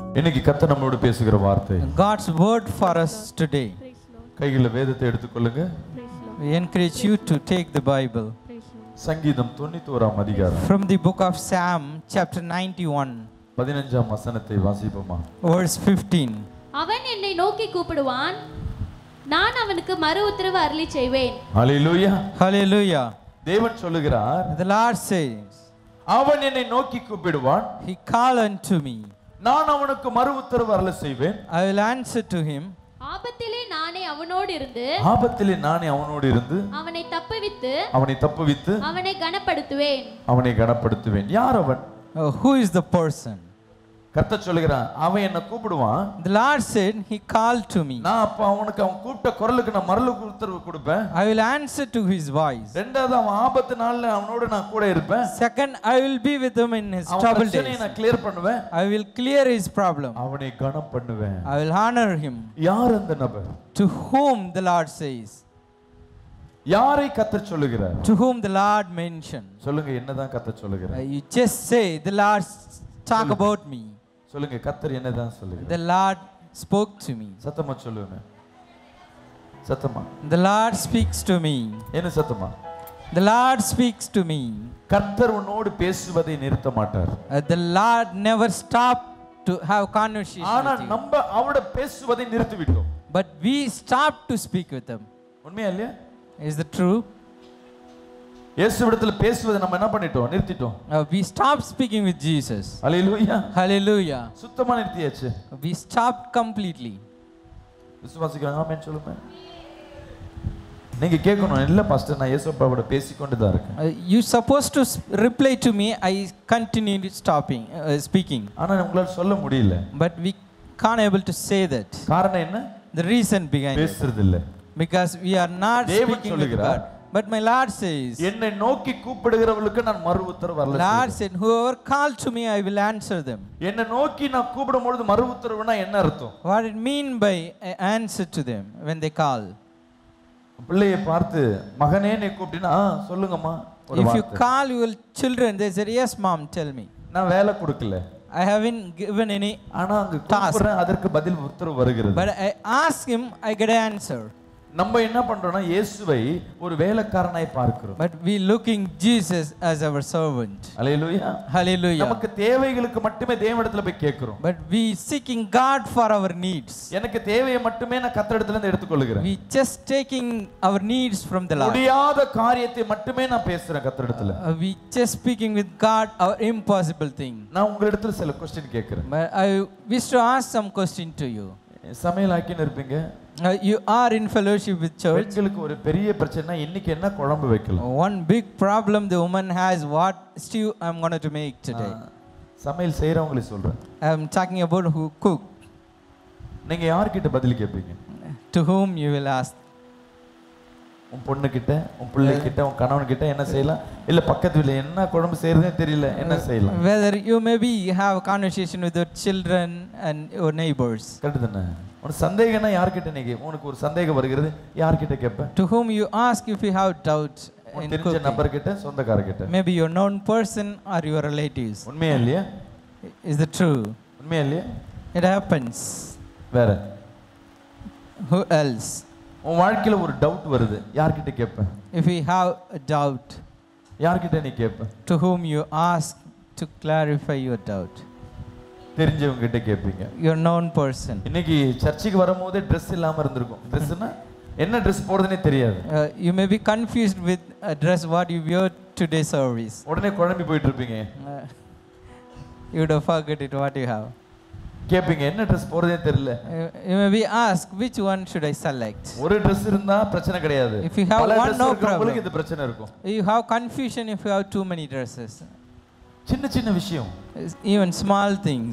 இன்னைக்கு கத்த நம்மளோடு பேசுகிற வார்த்தை God's word for us today. கைகளில் வேதத்தை எடுத்துக்கொள்ளுங்க We encourage you to take the Bible சங்கீதம் தொண்ணூத்தி ஓராம் அதிகாரம் from the book of Psalm, chapter 91, பதினஞ்சாம் வசனத்தை வாசிப்போமா verse 15. அவன் என்னை நோக்கி கூப்பிடுவான் நான் அவனுக்கு மறு உத்தரவு அருளி செய்வேன் ஹalleluya Hallelujah. தேவன் சொல்லுகிறார் The Lord says, அவன் என்னை நோக்கி கூப்பிடுவான் He called unto me. நான் அவனுக்கு மறு உத்தரவு அருள செய்வேன் I will answer to him. ஆபத்திலே நானே அவனோடு இருந்து ஆபத்திலே நானே அவனோடு இருந்து அவனை தப்புவித்து அவனை தப்புவித்து அவனை கனப்படுத்துவேன் அவனை கனப்படுத்துவேன் யார் அவன் Uh, who is the person? கர்த்த சொல்லுகிறான் அவன் என்ன கூப்பிடுவான் The Lord said, He called to me. நான் அப்ப அவனுக்கு அவன் கூப்பிட்ட குரலுக்கு நான் மரலு உத்தரவு கொடுப்பேன் I will answer to his voice. ரெண்டாவது அவன் ஆபத்து நாள்ல அவனோட நான் கூட இருப்பேன் Second, I will be with him in his அவன் trouble பிரச்சனையை days. நான் கிளியர் பண்ணுவேன் I will clear his problem. அவனை கனம் பண்ணுவேன் I will honor him. யார் அந்த நபர் To whom the Lord says, யாரை கத்த சொல்லுகிறார் to whom the Lord mentioned. சொல்லுங்க என்னதான் கத்த Uh, சொல்லுகிறார் you just say, the Lord s- talk about me. சொல்லுங்க கத்தர் என்னதான் சொல்லுகிறார் The Lord spoke to me. சத்தமா சொல்லுவேன் சத்தமா The Lord speaks to me. என்ன சத்தமா The Lord speaks to me. கர்த்தர் உன்னோடு பேசுவதை நிறுத்த மாட்டார் Uh, the Lord never stopped to have conversation ஆனா with you. நம்ம அவட பேசுவதை நிறுத்தி விட்டோம் But we stopped to speak with him. உண்மையா இல்லையா Is that true? இயேசுவிடத்துல பேசுவதை நம்ம என்ன பண்ணிட்டோம் நிறுத்திட்டோம் Uh, we stopped speaking with Jesus. Hallelujah Hallelujah. சுத்தமா நிறுத்தியாச்சு We stopped completely. விசுவாசிக்கிறாங்க ஆமென் சொல்லுங்க நீங்க கேட்கணும் இல்ல பாஸ்டர் நான் இயேசுப்பாவோட பேசிக்கொண்டு தான் இருக்கேன் Uh, you supposed to s- reply to me. I continued stopping uh, speaking, ஆனா உங்களால சொல்ல முடியல but we can't able to say that. காரணம் என்ன The reason behind it, பேசுறது இல்ல because we are not தேவன் speaking with சொல்லுகிறார். God. But my Lord says, என்னை நோக்கி கூப்பிடுகிறவளுக்கு நான் மறு உத்தரவு வரல Lord said, whoever called to me, I will answer them. என்னை நோக்கி நான் கூப்பிடும் பொழுது மறு உத்தரவுனா என்ன அர்த்தம் What it mean by I answer to them when they call? பிள்ளையை பார்த்து மகனே நீ கூப்பிட்டீங்கன்னா "ஆ, சொல்லுங்கம்மா ஒரு If you வார்த்தை. call your children, they said, yes, mom, tell me. நான் வேலை கொடுக்கல I haven't given any, ஆனா அங்க கூப்பிடுறேன் அதற்கு பதில் உத்தரவு வருகிறது but I ask him, I get an answer. நம்ம என்ன பண்றோம்னா இயேசுவை ஒரு வேலைக்காரனாய் பார்க்கிறோம் But we looking Jesus as our servant. Hallelujah Hallelujah. நமக்கு தேவைகளுக்கு மட்டுமே தேவனிடத்துல போய் கேட்கிறோம் But we seeking God for our needs. எனக்கு தேவையை மட்டுமே நான் கத்தரிடத்துல இருந்து எடுத்துக்கொள்கிறேன் We just taking our needs from the Lord. முடியாத காரியத்தை மட்டுமே நான் பேசுறேன் கத்தரிடத்துல Uh, we just speaking with God our impossible thing. நான் உங்களிடத்துல சில கொஸ்டின் கேட்கிறேன் But I wish to ask some question to you. சமையல் ஆக்கின்னு இருப்பீங்க Uh, you are in fellowship with church. பெண்களுக்கு ஒரு பெரிய பிரச்சனை இன்னைக்கு என்ன குழம்பு வைக்கலாம் One big problem the woman has what stew I'm going to make today. சமையல் செய்யறவங்களை சொல்றேன் I'm talking about who cook. நீங்க யார்கிட்ட பதில் கேட்பீங்க To whom you will ask. உன் பொண்ணு கிட்ட உன் பிள்ளை கிட்ட உன் கணவன் கிட்ட என்ன செய்யலாம் இல்ல பக்கத்து வீட்டுல என்ன குழம்பு செய்யறதுனே தெரியல என்ன செய்யலாம் Whether you maybe have a conversation with your children and your neighbors. Correct தானே உனக்கு சந்தேகம்னா யார்கிட்ட நீங்க உனக்கு ஒரு சந்தேகம் வருகிறது யார்கிட்ட கேட்ப To whom you ask if you have doubts உனக்கு in தெரிஞ்ச cooking. நபர் கிட்ட சொந்தக்கார கிட்ட Maybe your known person or your relatives. உண்மையா இல்லையா Is it true? உண்மையா இல்லையா It happens. வேற Who else? உன் வாழ்க்கையில ஒரு டவுட் வருது யார்கிட்ட கேட்ப If you have a doubt, யார்கிட்ட நீ கேட்ப to whom you ask to clarify your doubt? தெரிஞ்சவங்க கிட்ட கேட்பீங்க Your known person. இன்னைக்கு சர்ச்சுக்கு வரும்போதே ட்ரெஸ் இல்லாம இருந்திருக்கும் ட்ரெஸ்னா என்ன ட்ரெஸ் போடுறதுனே தெரியாது Uh, you may be confused with a dress what you wear today's service. உடனே குழம்பி போயிட்டு இருப்பீங்க Uh, you would have forgot it what you have. கேட்பீங்க என்ன ட்ரெஸ் போடுறதே தெரியல You, you may be asked which one should I select. ஒரு dress இருந்தா பிரச்சனை கிடையாது If you have பல one, dress no இருக்கிறவங்களுக்கு problem. இது பிரச்சனை இருக்கும் You have confusion if you have too many dresses. சின்ன சின்ன விஷயம் It's Even small things.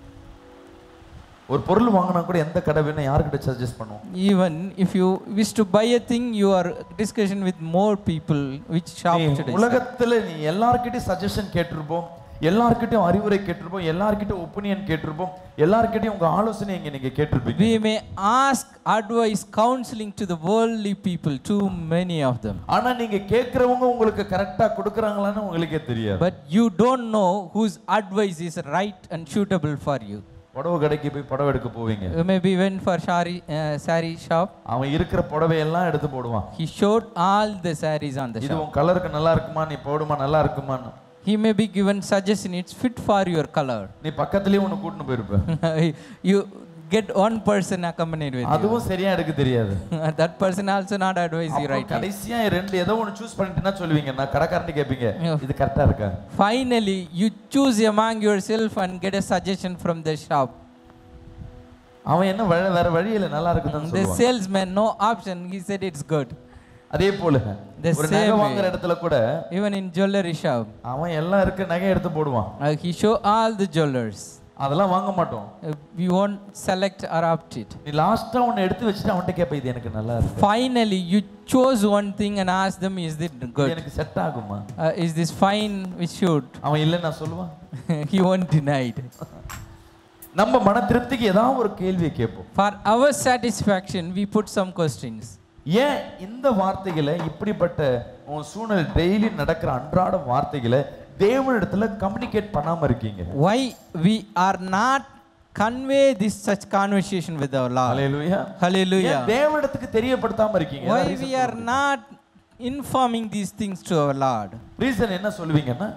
ஒரு பொருள் வாங்கினா கூட எந்த கடை வேணும் யார்கிட்ட சஜஸ்ட் பண்ணுவோம் Even if you wish to buy a thing, you are discussion with more people which shop நீ should I select. உலகத்துல நீ எல்லார்கிட்டயும் சஜஷன் கேட்டிருப்போம் எல்லார்கிட்டயும் அறிவுரை கேட்டிருப்போம் எல்லார்கிட்டயும் ஒப்பீனியன் கேட்டிருப்போம் எல்லார்கிட்டயும் உங்க ஆலோசனை இங்க நீங்க கேட்டிருப்பீங்க We may ask advice, counseling to the worldly people, too many of them. ஆனா நீங்க கேட்கறவங்க உங்களுக்கு கரெக்டா கொடுக்கறாங்களான்னு உங்களுக்கே தெரியாது But you don't know whose advice is right and suitable for you. புடவை கடைக்கு போய் புடவை எடுக்க போவீங்க You maybe went for sari, uh, sari shop. அவன் இருக்கிற புடவையெல்லாம் எடுத்து போடுவான் He showed all the saris on the இது shop. உன் கலருக்கு நல்லா இருக்குமா நீ போடுமா நல்லா இருக்குமான்னு He may be given suggestion, it's fit for your color. நீ பக்கத்துலயே ஒண்ணு கூட்டின்னு போயிருப்ப you get one person accompanied with you. அதுவும் சரியா எடுக்க தெரியாது that person also not advise you அப்புறம் right. கடைசியா ரெண்டு ஏதோ ஒண்ணு சூஸ் பண்ணிட்டுனா சொல்லுவீங்க நான் கடைக்காரன் கேட்பீங்க இது கரெக்டா இருக்கா Finally, you choose among yourself and get a suggestion from the shop. அவன் என்ன வழி- வேற வழி இல்ல நல்லா இருக்குதான் The சொல்லுவான் salesman, no option, he said it's good. அதே போல The ஒரு same நகை way. வாங்குற இடத்துல கூட Even in jewelry shop, அவன் எல்லாம் இருக்க நகை எடுத்து போடுவான் uh, he show all the jewelers. அதெல்லாம் வாங்க மாட்டோம் Uh, we won't select or opt it. நீ லாஸ்டா ஒன்னு எடுத்து வச்சுட்டு அவன்கிட்ட கேட்ப இது எனக்கு நல்லா இருக்கு Finally, you chose one thing and ask them, is it இது good? எனக்கு செட் ஆகுமா Uh, is this fine? We should. அவன் இல்ல நான் சொல்லுவான் he won't deny it. நம்ம மன திருப்திக்கு ஏதாவது ஒரு கேள்வியை கேட்போம் For our satisfaction, we put some questions. ஏன் இந்த வார்த்தைகளை இப்படிப்பட்ட உன் சூழ்நிலை டெய்லி நடக்கிற அன்றாட வார்த்தைகளை தேவனிடத்துல கம்யூனிகேட் பண்ணாம இருக்கீங்க Why we are not convey this such conversation with our Lord? Hallelujah Hallelujah. ஏன் தேவனிடத்துக்கு தெரியப்படுத்தாம இருக்கீங்க Why we are not informing these things to our Lord? Reason என்ன சொல்லுவீங்கன்னா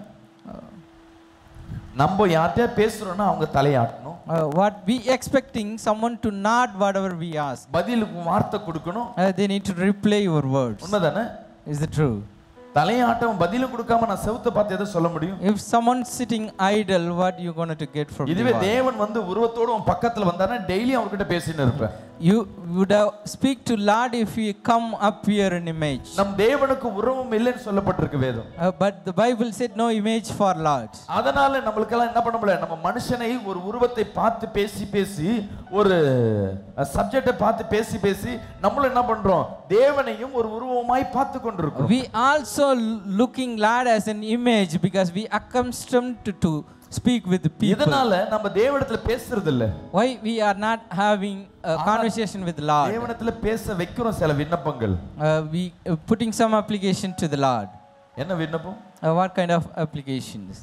நம்ம யார்கிட்ட பேசுறோம்னா அவங்க தலையாட்டணும் Uh, what we expecting someone to nod whatever we ask. பதிலுக்கு வார்த்தை கொடுக்கணும் Uh, they need to replay your words. உண்மைதானே Is it true? தலையாட்டம் பதிலும் கொடுக்காம நான் செவுத்த பார்த்து எதை சொல்ல முடியும் If someone's sitting idle, what you going to get from the இதுவே Lord? தேவன் வந்து உருவத்தோடு உன் பக்கத்துல வந்தாருன்னா டெய்லி அவர்கிட்ட பேசின்னு இருப்பேன் You would have speak to Lord if you come up here in image. நம் தேவனுக்கு உருவம் இல்லைன்னு சொல்லப்பட்டிருக்கு வேதம் Uh, but the Bible said no image for Lord. அதனால நம்மளுக்கெல்லாம் என்ன பண்ண முடியல நம்ம மனுஷனை ஒரு உருவத்தை பார்த்து பேசி பேசி ஒரு சப்ஜெக்டை பார்த்து பேசி பேசி நம்மளும் என்ன பண்றோம் தேவனையும் ஒரு உருவமாய் பார்த்து கொண்டிருக்கிறோம் We also looking Lord as an image because we accustomed to, to speak with people. இதனால நம்ம தேவனிடத்துல பேசுறது இல்ல Why we are not having a conversation with Lord? தேவனிடத்துல பேச வைக்கிறோம் சில விண்ணப்பங்கள் Uh, we uh, putting some application to the Lord. என்ன விண்ணப்பம் Uh, what kind of applications?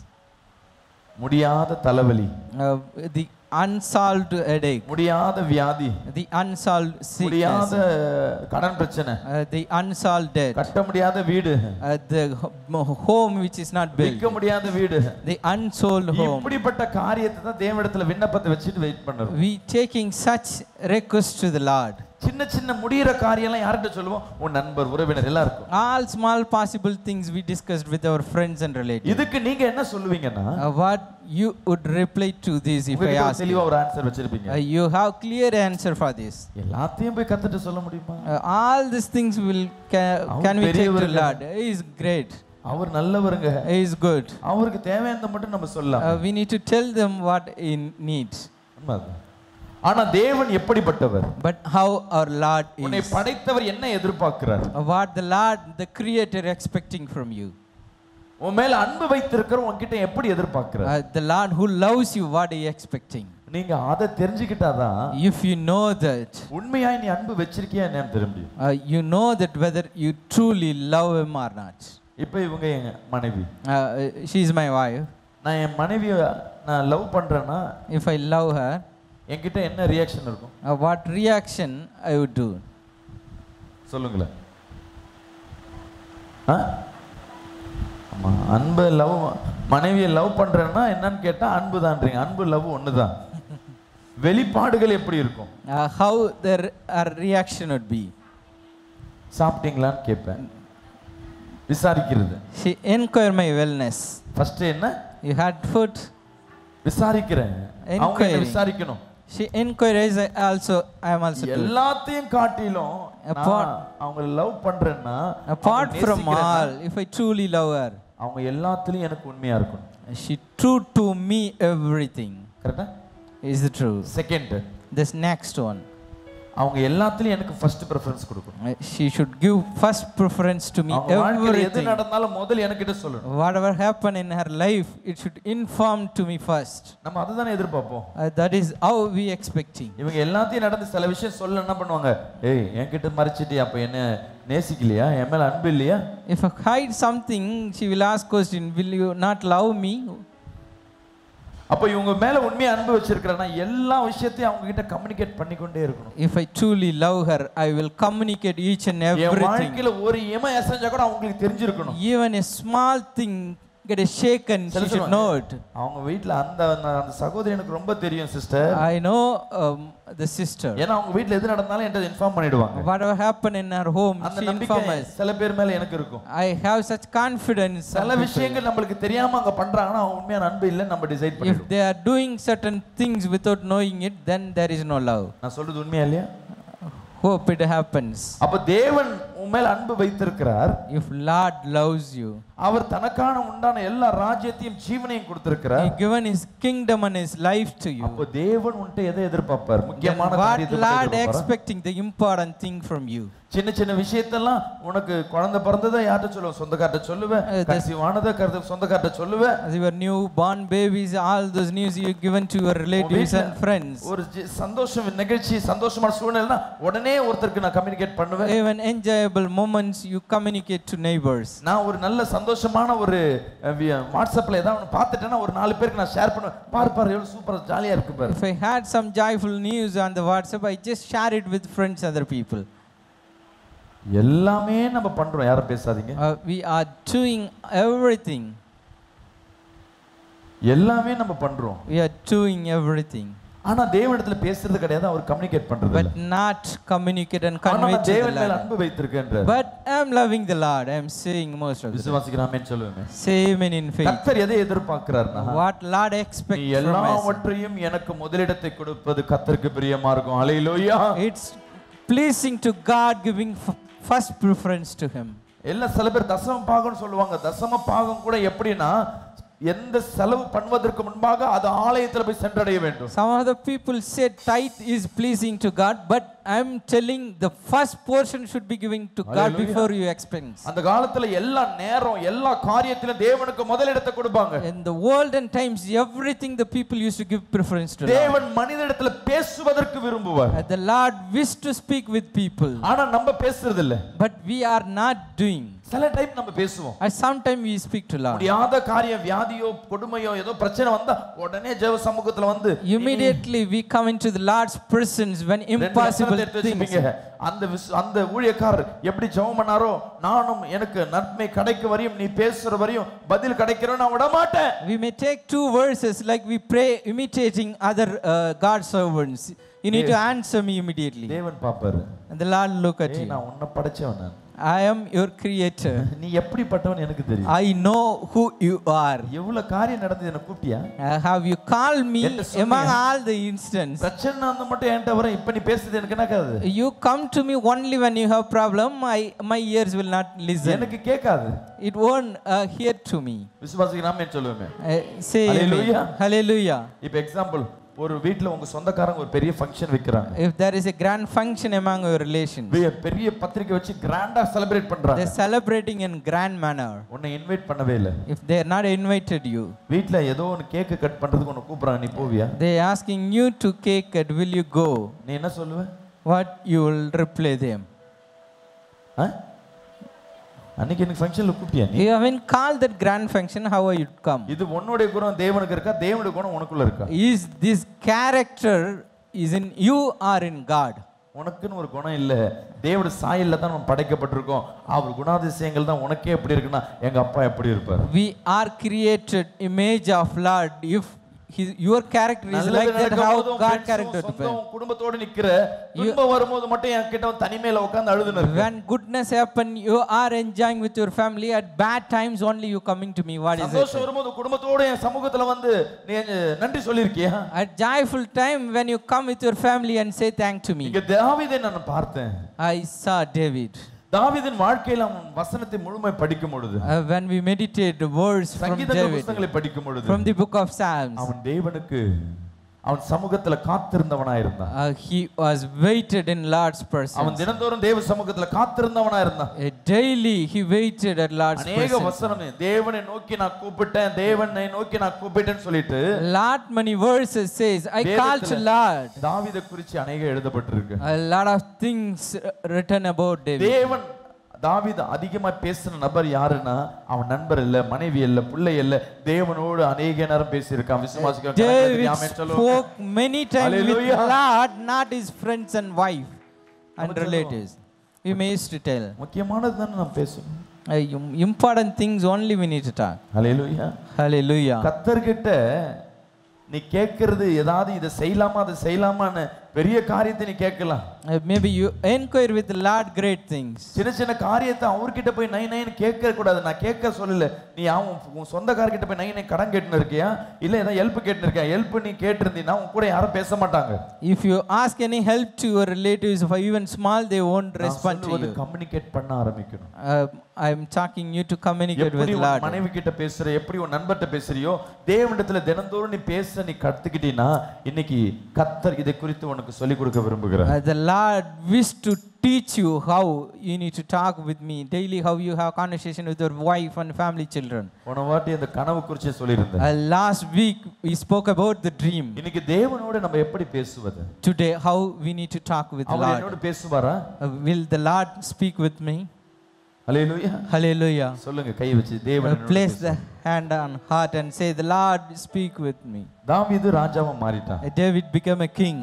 முடியாத தலைவலி Uh, the unsolved headache, முடியாத வியாதி the unsolved முடியாத sickness, கடன் பிரச்சனை uh, the unsolved debt, கட்ட முடியாத வீடு uh, the ho- home which is not built, விற்க முடியாத வீடு the unsold home. இப்படிப்பட்ட காரியத்தை தான் தேவனிடத்துல விண்ணப்பத்தை வச்சுட்டு வெயிட் பண்றோம் We taking such request to the Lord. சின்ன சின்ன முடியிற காரியம்லாம் யார்கிட்ட சொல்லுவோம் உன் நண்பர் உறவினர் எல்லாருக்கும் All small possible things we discussed with our friends and relatives. இதுக்கு நீங்க என்ன சொல்லுவீங்கன்னா Uh, what you would reply to this if I உங்ககிட்ட ஒரு ask you? தெளிவா ஒரு ஆன்சர் வச்சிருப்பீங்க Uh, you have clear answer for this. எல்லாத்தையும் போய் கத்துட்டு சொல்ல முடியுமா Uh, all these things will can, அவன் can we take to பெரியவருங்க. Lord? He is great. Our நல்லவருங்க He is good. அவருக்கு தேவையானதை மட்டும் நம்ம சொல்லலாம் Uh, we need to tell them what he needs. உண்மைதான். ஆனா தேவன் எப்படிப்பட்டவர் But how our Lord உன்னை is. படைத்தவர் என்ன எதிர்பார்க்கிறார் Uh, what the Lord, the Creator, expecting from you. உன் மேல அன்பு வைத்திருக்கிற உன்கிட்ட எப்படி எதிர்பார்க்கிறார் Uh, the Lord who loves you, what he expecting. நீங்க அதை தெரிஞ்சுக்கிட்டாதான் If you know that, உண்மையாய் நீ அன்பு வச்சிருக்கியா என்னன்னு தெரியும் முடியும் uh, you know that whether you truly love him or not. இப்போ இவங்க எங்க மனைவி Uh, she is my wife. நான் என் மனைவியை நான் லவ் பண்றேன்னா If I love her, என்கிட்ட என்ன ரியாக்ஷன் இருக்கும் uh, what reaction I would do? சொல்லுங்களேன் ஆ? ஆமா அன்பு லவ் மனைவியை லவ் பண்றேன்னா என்னன்னு கேட்டா அன்பு தான்றீங்க அன்பு லவ் ஒண்ணுதான் வெளிப்பாடுகள் எப்படி இருக்கும் Uh, how the re- our reaction would be? சாப்பிட்டீங்களான்னு கேட்பேன் விசாரிக்கிறது She inquire my wellness. First என்ன You had food? விசாரிக்கிறேன் அவங்க என்ன Enquiry. விசாரிக்கணும் She inquires I also I am also doing. எல்லாத்தையும் காட்டிலும் Apart- நான் அவங்கள லவ் பண்றேன்னா Apart அவங்கள from நேசிக்கிறேன்னா, all, if I truly love her, அவங்க எல்லாத்துலயும் எனக்கு உண்மையா இருக்கணும் she true to me everything. கரெக்டா Is it true? Second This next one. அவங்க எல்லாத்துலயும் எனக்கு ஃபர்ஸ்ட் ப்ரிஃபரன்ஸ் கொடுக்கணும் Uh, She should give first preference to me அவங்க வாழ்க்கையில எது everything. நடந்தாலும் முதல்ல என்கிட்ட சொல்லணும் Whatever happen in her life, it should inform to me first. நம்ம அதுதானே எதிர்பார்ப்போம் Uh, that is how we expecting. இவங்க எல்லாத்தையும் நடந்து சில விஷயம் சொல்ல என்ன பண்ணுவாங்க ஏய் என்கிட்ட மறைச்சிட்டியா அப்ப என்ன நேசிக்கலையா என் மேல அன்பு இல்லையா If I hide something, she will ask question, will you not love me? அப்ப இவங்க மேல உண்மையா அன்பு வச்சிருக்கிறேன்னா எல்லா விஷயத்தையும் அவங்க கிட்ட கம்யூனிகேட் பண்ணிக்கொண்டே இருக்கணும் If I truly love her, I will communicate each and N everything. வாழ்க்கையில ஒரு இம எசஞ்சா கூட அவங்களுக்கு தெரிஞ்சிருக்கணும் Even a small thing get a shaken, she should know it. அவங்க வீட்ல அந்த அந்த- அந்த சகோதரி எனக்கு ரொம்ப தெரியும் sister I know um, the sister. ஏன்னா அவங்க வீட்ல எது நடந்தாலும் என்கிட்ட இன்ஃபார்ம் பண்ணிடுவாங்க Whatever happened in her home, அந்த she நம்பிக்கை informs us. சில பேர் மேல எனக்கு இருக்கும் I have such confidence. சில some people. விஷயங்கள் நம்மளுக்கு தெரியாம அங்க பண்றாங்கன்னா அவங்க உண்மையான அன்பு இல்லை நம்ம டிசைட் If பண்ணிடுவோம் they are doing certain things without knowing it, then there is no love. நான் சொல்றது உண்மையா இல்லையா Hope it happens. அப்ப தேவன் உன் மேல அன்பு வைத்திருக்கிறார் If Lord loves you, அவர் தனக்கான உண்டான எல்லா ராஜ்யத்தையும் ஜீவனையும் கொடுத்திருக்கிறார் He given His kingdom and His life to you. அப்போ தேவன் உன்கிட்ட எதை எதிர்பார்ப்பார் Then முக்கியமான what காரியத்தை மட்டும் Lord எதிர்பார்ப்பாரா? expecting the important thing from you? சின்ன சின்ன விஷயத்தெல்லாம் உனக்கு குழந்தை பிறந்ததை யார்கிட்ட சொல்லுவேன் சொந்தக்கார்ட்ட சொல்லுவேன் Uh, this- கசிவானதை கருது சொந்தக்கார்ட்ட சொல்லுவேன் As your newborn babies, all those news you given to your relatives and friends. ஒரு ஜி- சந்தோஷம் நிகழ்ச்சி சந்தோஷமான சூழ்நிலைனா உடனே ஒருத்தருக்கு நான் கம்யூனிகேட் பண்ணுவேன் Even enjoyable moments you communicate to neighbors. நான் ஒரு நல்ல சந்தோஷமான ஒரு அஹ், வி- வாட்ஸ்அப்ல ஏதாவது ஒன்று பார்த்துட்டேன்னா ஒரு நாலு பேருக்கு நான் ஷேர் பண்ணுவேன் பாரு பாரு எவ்வளவு சூப்பரா ஜாலியா இருக்கு பாரு If I had some joyful news on the WhatsApp, I just share it with friends, other people. எல்லாமே நம்ம பண்றோம் யாரும் பேசாதீங்க Uh, we are doing everything. எல்லாமே நம்ம பண்றோம் We are doing everything. ஆனா தேவனிடத்துல பேசுறது கிடையாது அவர் கம்யூனிகேட் பண்றது But இல்ல. not communicate and ஆனா convey நான் to the தேவன் மேல Lord. அன்பு வைத்திருக்கேன்றார் But I am loving the Lord. I am saying most of the time. விசுவாசிக்கிறாமேன்னு சொல்லுவேன் Say amen in faith. கர்த்தர் எதை எதிர்பார்க்கிறார்னா What Lord நீ expects from us. எல்லாவற்றையும் எனக்கு முதலிடத்தை கொடுப்பது கர்த்தருக்கு பிரியமா இருக்கும் அலையிலோயா It's pleasing to God giving f- first preference to Him. எல்லாம் சில பேர் தசம பாகம்னு சொல்லுவாங்க தசம பாகம் கூட எப்படின்னா எந்த செலவு பண்ணுவதற்கு முன்பாக அது ஆலயத்துல போய் சென்றடைய வேண்டும் Some of the people say tithe is pleasing to God, but I'm telling the first portion should be given to God Hallelujah. before you expense. அந்த காலத்துல எல்லா நேரம் எல்லா காரியத்திலும் தேவனுக்கு முதலிடத்தை கொடுப்பாங்க In the olden times, everything the people used to give preference to. Lord. தேவன் மனிதனிடத்துல பேசுவதற்கு விரும்புவார் Uh, The Lord wished to speak with people, ஆனா நம்ம பேசுறது இல்ல but we are not doing. சில டைம் நம்ம பேசுவோம் And sometimes we speak to Lord. முடியாத காரியம் வியாதியோ கொடுமையோ ஏதோ பிரச்சனை வந்தா உடனே ஜெப சமூகத்துல வந்து Immediately we come into the Lord's presence when ரெண்டு impossible வசனத்தை எடுத்து things. வச்சுப்பீங்க. அந்த விசு- அந்த ஊழியக்காரர் எப்படி ஜெபம் பண்ணாரோ நானும் எனக்கு நன்மை கிடைக்க வரையும் நீ பேசுற வரையும் பதில் கிடைக்கிறோம் நான் விட மாட்டேன் We may take two verses like we pray imitating other uh, God servants. You need to answer me immediately. தேவன் பாப்பாரு And the Lord look at ஏய், you. நான் உன்னை படைச்சவன் நான் I am your creator. நீ எப்படிப்பட்டவன் எனக்கு தெரியும் I know who you are. எவ்வளவு காரியம் நடந்தது என்ன கூப்பிட்டியா Uh, have you called me என்ன சொன்னீங்க? among all the instances? பிரச்சனை அந்த மட்டும் என்கிட்ட வர இப்ப நீ பேசுறது எனக்கு என்ன காது You come to me only when you have problem. My my ears will not listen. எனக்கு கேட்காது It won't uh, hear to me. விசுவாசிக்கிறாமே சொல்லுவேன் Uh, say Hallelujah. amen. Hallelujah. இப்ப எக்ஸாம்பிள் ஒரு வீட்ல உங்க சொந்தக்காரங்க ஒரு பெரிய ஃபங்க்ஷன் வைக்கிறாங்க If there is a grand function among your relations, பெரிய- பெரிய பத்திரிக்கை வச்சு கிராண்டா செலிப்ரேட் பண்றாங்க they're celebrating in grand manner. உன்னை இன்வைட் பண்ணவே இல்லை If they are not invited you, வீட்ல ஏதோ ஒன்று கேக்கு கட் பண்றதுக்கு உன்னை கூப்பிடுறாங்க நீ போவியா they asking you to cake cut, will you go? நீ என்ன சொல்லுவ What you will reply them? ஆ? அன்னைக்கு எனக்கு ஃபங்க்ஷன்ல கூப்பிட்டியா நீ You haven't called that grand function, how are you come? இது உன்னுடைய குணம் தேவனுக்கு இருக்கா தேவனுடைய குணம் உனக்குள்ள இருக்கா Is this character is in you or in God? உனக்குன்னு ஒரு குணம் இல்ல தேவனுடைய சாயல்ல தான் நம்ம படைக்கப்பட்டிருக்கோம் அவர் குணாதிசயங்கள் தான் உனக்கே எப்படி இருக்குன்னா எங்க அப்பா எப்படி இருப்பார் We are created image of Lord. If his, your character is நல்லது like that, நடக்கும் how போதும் God friends-உம், character to be? சொந்தம், குடும்பத்தோட நிக்கிற துன்பம் வரும்போது மட்டும் என் கிட்ட வந்து தனிமையில உட்கார்ந்து அழுதுன்னு இருக்க. When goodness happen, you are enjoying with your family. At bad times, only you coming to me. What is it? சந்தோஷம் வரும்போது குடும்பத்தோட என் சமூகத்துல வந்து நீ நன்றி சொல்லியிருக்கியா At joyful time, when you come with your family and say thank to me. இங்க தாவீதை நான் பார்த்தேன் I saw David. தாவீதின் வாழ்க்கையில அவன் வசனத்தை முழுமை படிக்கும் பொழுது Uh, when we meditate the words from சங்கீதங்கள் David, புத்தகங்களை படிக்கும் பொழுது from the book of Psalms, அவன் தேவனுக்கு அவன் சமூகத்துல காத்திருந்தவனா இருந்தான் uh, he was waited in Lord's அவன் presence. தினந்தோறும் தேவ சமூகத்துல காத்திருந்தவனா இருந்தான் Uh, daily he waited at Lord's அநேக presence. வசனம் தேவனை நோக்கி நான் கூப்பிட்டேன் தேவனை நோக்கி நான் கூப்பிட்டேன்னு சொல்லிட்டு Lot many verses says, I called to வேதத்துல Lord. தாவீதை குறிச்சு அநேக எழுதப்பட்டிருக்கு A lot of things uh, written about David. தேவன் தாவீது அதிகமா பேசின நபர் யாருன்னா அவன் நண்பர் இல்ல மனைவி இல்ல பிள்ளை இல்ல தேவனோடு அநேக நேரம் பேசியிருக்கான் விசுவாசிக்க David spoke many times with Hallelujah. Lord, not his friends and wife and relatives. We may used to tell. முக்கியமானது தானே நம்ம பேசணும் Uh, im- important things only we need to talk. Hallelujah Hallelujah. கத்தர்கிட்ட நீ கேட்கறது ஏதாவது இதை செய்யலாமா அதை செய்யலாமான்னு பெரிய காரியத்தை நீ கேட்கலாம் Uh, maybe you inquire with the Lord great things. சின்ன சின்ன காரியத்தை அவர்கிட்ட போய் நை நைன்னு கேட்க கூடாது நான் கேட்க சொல்லல நீ அவன் உன் சொந்தக்காரர்கிட்ட போய் நை நை கடன் கேட்டுன்னு இருக்கியா இல்ல ஏதாவது ஹெல்ப் கேட்டுன்னு இருக்கியா ஹெல்ப் நீ கேட்டிருந்தீங்கன்னா உன் கூட யாரும் பேச மாட்டாங்க If you ask any help to your relatives, or even small, they won't respond to you. Communicate பண்ண ஆரம்பிக்கணும் Uh, I'm talking you to communicate with எப்படி உன் Lord. மனைவி கிட்ட பேசுற எப்படி உன் நண்பர்கிட்ட பேசுறியோ தேவனிடத்துல தினந்தோறும் நீ பேச நீ கத்துக்கிட்டீன்னா இன்னைக்கு கத்தர் இதை குறித்து உனக்கு சொல்லிக் கொடுக்க விரும்புகிறார் Uh, the Lord wished to teach you how you need to talk with me daily, how you have conversation with your wife and family children. போன வாட்டி அந்த கனவு குறித்து சொல்லியிருந்தேன் Uh, last week we spoke about the dream. இன்னைக்கு தேவனோடு நம்ம எப்படி பேசுவது Today, how we need to talk with the our Lord. என்னோடு பேசுவாரா Uh, will the Lord speak with me? Hallelujah Hallelujah. சொல்லுங்க கை வச்சு Uh, தேவன் என்னோடு place the பேசுவார். hand on heart and say, The Lord speak with me. தாவீது ராஜாவா மாறிட்டான் Uh, David became a king.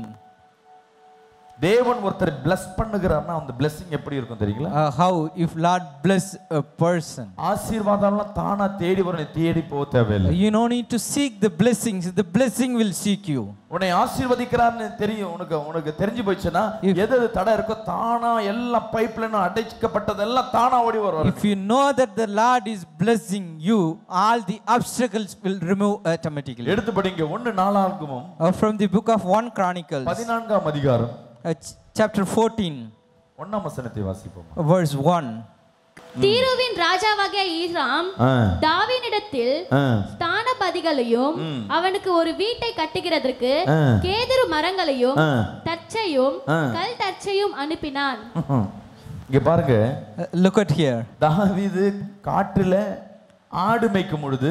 தேவன் ஒருத்தர் bless பண்ணுகிறார்னா அந்த blessing எப்படி இருக்கும் தெரியுங்களா Uh, how if Lord bless a person? ஆசீர்வாதம்லாம் தானா தேடி வரும் நீ தேடி போக தேவையில்லை You no need to seek the blessings. The blessing will seek you. உன்னை ஆசீர்வதிக்கிறார்னு தெரியும் உனக்கு உனக்கு தெரிஞ்சு போச்சுன்னா If- எது எது தடை இருக்கோ தானா எல்லாம் பைப்ல அடைக்கப்பட்டதெல்லாம் தானா ஓடி வரும் If you know that the Lord is blessing you, all the obstacles will remove automatically. எடுத்து படிங்க ஒன்னு நாளாகுமம் Uh, from the book of 1 Chronicles, பதினான்காம் அதிகாரம் uh, ch- chapter 14, ஒன்னாம் வசனத்தை வாசிப்போம் uh, verse 1. தீருவின் ராஜாவாகிய ஈராம் ஆ, தாவீனிடத்தில் ஆ, ஸ்தானபதிகளையும் அவனுக்கு ஒரு வீட்டை கட்டுகிறதற்கு ஆ. கேதுரு மரங்களையும் ஆ. தச்சையும் ஆ. கல் தச்சையும் அனுப்பினான் இங்க பாருங்க Uh, look at here. தாவீது காட்டுல ஆடு மேய்க்கும் பொழுது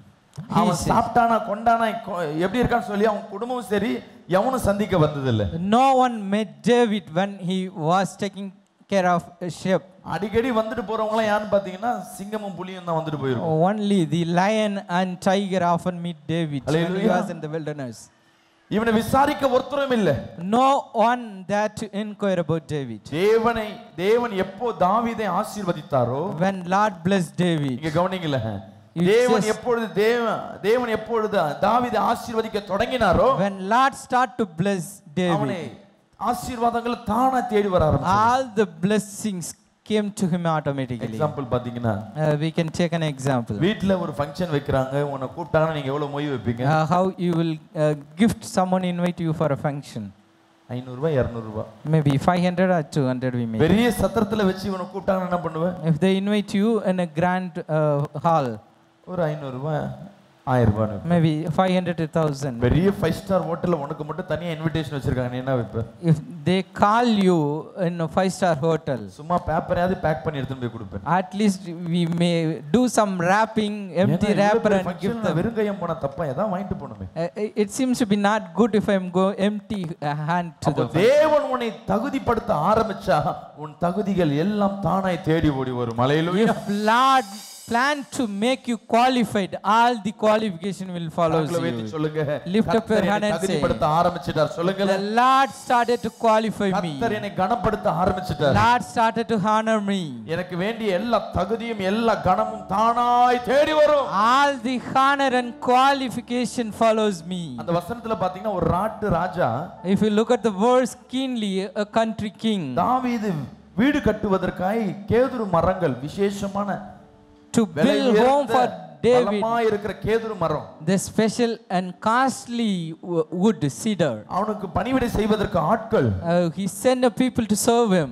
அவன் says- சாப்பிட்டானா கொண்டானா கொ- எப்படி இருக்கான்னு சொல்லி அவன் குடும்பமும் சரி எவனும் சந்திக்க வந்ததில்லை No one met David when he was taking care of a sheep. அடிக்கடி வந்துட்டு போறவங்களாம் யாருன்னு பாத்தீங்கன்னா சிங்கமும் புலியும் தான் வந்துட்டு போயிருக்கும் Only the lion and tiger often meet David when he Hallelujah. was in the wilderness. இவனை விசாரிக்க ஒருத்தரும் இல்ல No one there to inquire about David. தேவனை தேவன் எப்போ தாவீதை ஆசீர்வதித்தாரோ When Lord blessed David, இங்க கவனிங்கள It தேவன் says- எப்பொழுது தேவன் தேவன் எப்பொழுது தாவீதை ஆசீர்வதிக்க தொடங்கினாரோ when Lord start to bless அவனை David, ஆசீர்வாதங்கள் தானா தேடி வர ஆரம்பிச்சு all the blessings came to him automatically. Example பாத்தீங்கன்னா Uh, we can take an example. வீட்ல ஒரு ஃபங்க்ஷன் வைக்கிறாங்க உன்னை கூப்பிட்டாங்கன்னா நீங்க எவ்வளவு மொய் வைப்பீங்க Uh, how you will uh, gift someone invite you for a function. ஐநூறு ரூபாய் இருநூறு ரூபாய் Maybe 500 or 200 we make. பெரிய சத்திரத்துல வச்சு இவனை கூப்பிட்டாங்கன்னா என்ன பண்ணுவேன் If they invite you in a grand uh, hall, ஒரு ஐநூறு ரூபாய் ஆயிரம் ரூபாய் maybe 500 to 1000. பெரிய ஃபைவ் ஸ்டார் ஹோட்டல்ல உனக்கு மட்டும் தனியா இன்விடேஷன் வச்சிருக்காங்க நீ என்ன வைப்ப If they call you in a five star hotel, சும்மா பேப்பரையாவது பேக் பண்ணி எடுத்துட்டு போய் கொடுப்பேன் at least we may do some wrapping, empty ஏன்னா, இவ்வளவு wrapper பெரிய and function give ல them. வெறுங்கையம் போனா தப்பா ஏதாவது வாங்கிட்டு போகணுமே Uh, it seems to be not good if I'm go empty uh, hand to அப்போ the தேவன் உன்னை தகுதிப்படுத்த ஆரம்பிச்சா உன் தகுதிகள் எல்லாம் தானாய் தேடி ஓடி வரும் மலையிலும் If Lord plan to make you qualified, all the qualification will follow you. சொல்லுங்க Lift up your கர்த்தர் hand என்னை and say, தகுதிப்படுத்த ஆரம்பிச்சிட்டார் சொல்லுங்க The Lord started to qualify me. கர்த்தர் என்னை கனப்படுத்த ஆரம்பிச்சிட்டார் Lord started to honor me. எனக்கு வேண்டிய எல்லா தகுதியும் எல்லா கனமும் தானாய் தேடி வரும் All the honor and qualification follows me. அந்த வசனத்துல பாத்தீங்கன்னா ஒரு நாட்டு ராஜா If you look at the verse keenly, a country king, தாவீது வீடு கட்டுவதற்காய் கேதுரு மரங்கள் விசேஷமான to விலை build home உயர்ந்த, for David, பலமா இருக்கிற கேதுரு மரம் the special and costly wo- wood, cedar. அவனுக்கு பணிவிடை செய்வதற்கு ஆட்கள் Uh, he sent the people to serve him,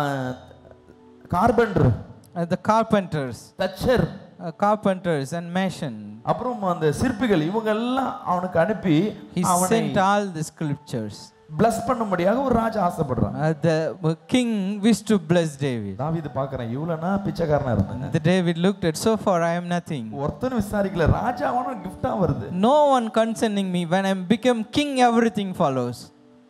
carpenter uh, the carpenters, தச்சர் uh, carpenters and mason. அப்புறம் அந்த சிற்பிகள் இவங்க எல்லாம் அவனுக்கு அனுப்பி He அவனை sent all the sculptures. Bless பண்ணும்படியாக ஒரு ராஜா ஆசைப்படுறான் Uh, the uh, king wished to bless David. தாவீது பாக்குறேன் இவ்வளவுனா பிச்சைக்காரனா இருந்தாங்க The David looked at, so far I am nothing. ஒருத்தனும் விசாரிக்கல ராஜாவான கிஃப்டா வருது No one concerning me. When I become king, everything follows.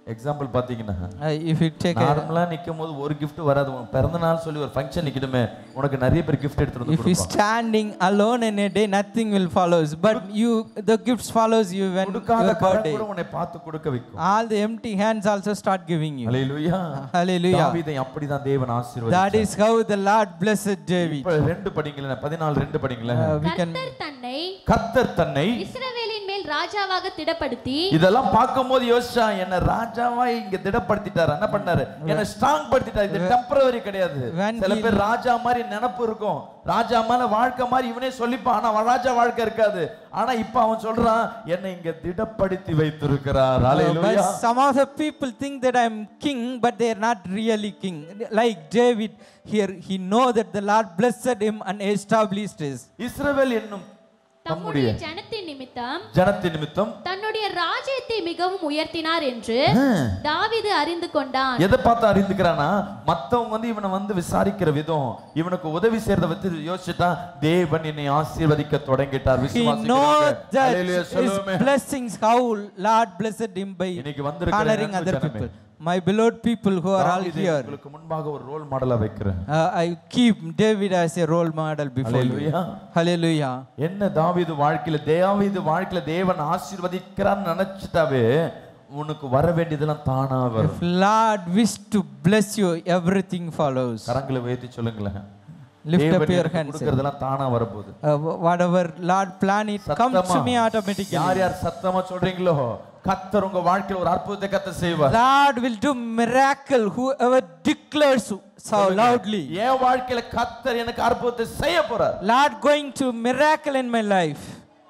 Example பாத்தீங்கன்னா Uh, if you take a, நார்மலா நிக்கும் போது ஒரு gift வராது உன் பிறந்த நாள் சொல்லி ஒரு ஃபங்க்ஷன் நிக்கணுமே உனக்கு நிறைய பேர் gift எடுத்துட்டு வந்து if you கொடுப்பாங்க standing alone in a day, nothing will follows. But you, the gifts follows you when கொடுக்காத your கரம் birthday. கூட உன்னை பார்த்து கொடுக்க வைக்கும் All the empty hands also start giving you. Hallelujah Hallelujah. தாவீதை அப்படிதான் தேவன் That ஆசீர்வதிச்சார் is how the Lord blessed David. இப்ப ரெண்டு படிங்களேன் பதினாலு ரெண்டு படிங்களேன் Uh, we can கர்த்தர் தன்னை கர்த்தர் தன்னை இஸ்ரவேலின் மேல் ராஜாவாக திடப்படுத்தி இதெல்லாம் பார்க்கும்போது யோசிச்சா என்ன ராஜாவா இங்க திடப்படுத்திட்டாரு என்ன பண்ணாரு என்ன ஸ்ட்ராங் படுத்திட்டாரு இது டெம்பரவரி கிடையாது When சில he- பேர் ராஜா மாதிரி நினப்பு இருக்கும் ராஜா மேல வாழ்க்கை மாதிரி இவனே சொல்லிப்பான் ஆனா அவன் ராஜா வாழ்க்கை இருக்காது ஆனா இப்ப அவன் சொல்றான் என்னை இங்க திடப்படுத்தி வைத்திருக்கிறார் Uh, hallelujah but some of the people think that I'm king, but they're not really king. Like David here, he know that the Lord blessed him and established his. இஸ்ரவேல் என்னும் தம்முடைய தம்முடைய ஜனத்தின் நிமித்தம் ஜனத்தின் நிமித்தம் தன்னுடைய ராஜ்யத்தை மிகவும் உயர்த்தினார் என்று ஹம், தாவீது அறிந்து கொண்டான் எதை பார்த்து அறிந்துக்கிறானா மத்தவங்க வந்து இவனை வந்து விசாரிக்கிற விதம் இவனுக்கு உதவி செய்யறத பத்தி யோசிச்சுட்டா தேவன் என்னை ஆசீர்வதிக்க தொடங்கிட்டார் He விசுவாசிக்கிறவங்க. knows that Hallelujah, his சொல்லுவோமே. blessings, how Lord blessed him by இன்னைக்கு வந்திருக்கிற honoring அன்பு other ஜனமே. people. My beloved people who are all தாவீதை here, உங்களுக்கு முன்பாக ஒரு ரோல் மாடலா வைக்கிறேன் uh, I keep David as a role model before you. Hallelujah. Hallelujah. என்ன தாவீது வாழ்க்கையில தாவீது வாழ்க்கையில தேவன் ஆசீர்வதிக்கிறான்னு நினைச்சிட்டாவே உனக்கு வர வேண்டியதெல்லாம் தானா வரும் If Lord wish to bless you, everything follows. கரங்களை உயர்த்தி சொல்லுங்களேன் Lift up தேவன் your எனக்கு hands. கொடுக்கறதெல்லாம் தானா வரப்போகுது Uh, wh- whatever Lord plan it comes to சத்தமா me automatically. யார் யார் சத்தமா சொல்றீங்களோ கத்தர் உங்க வாழ்க்கையில ஒரு அற்புதத்தை கத்த செய்வார் Lord will do miracle. Whoever declares so loudly, என் வாழ்க்கையில கத்தர் எனக்கு அற்புதத்தை செய்ய போறார் Lord going to miracle in my life.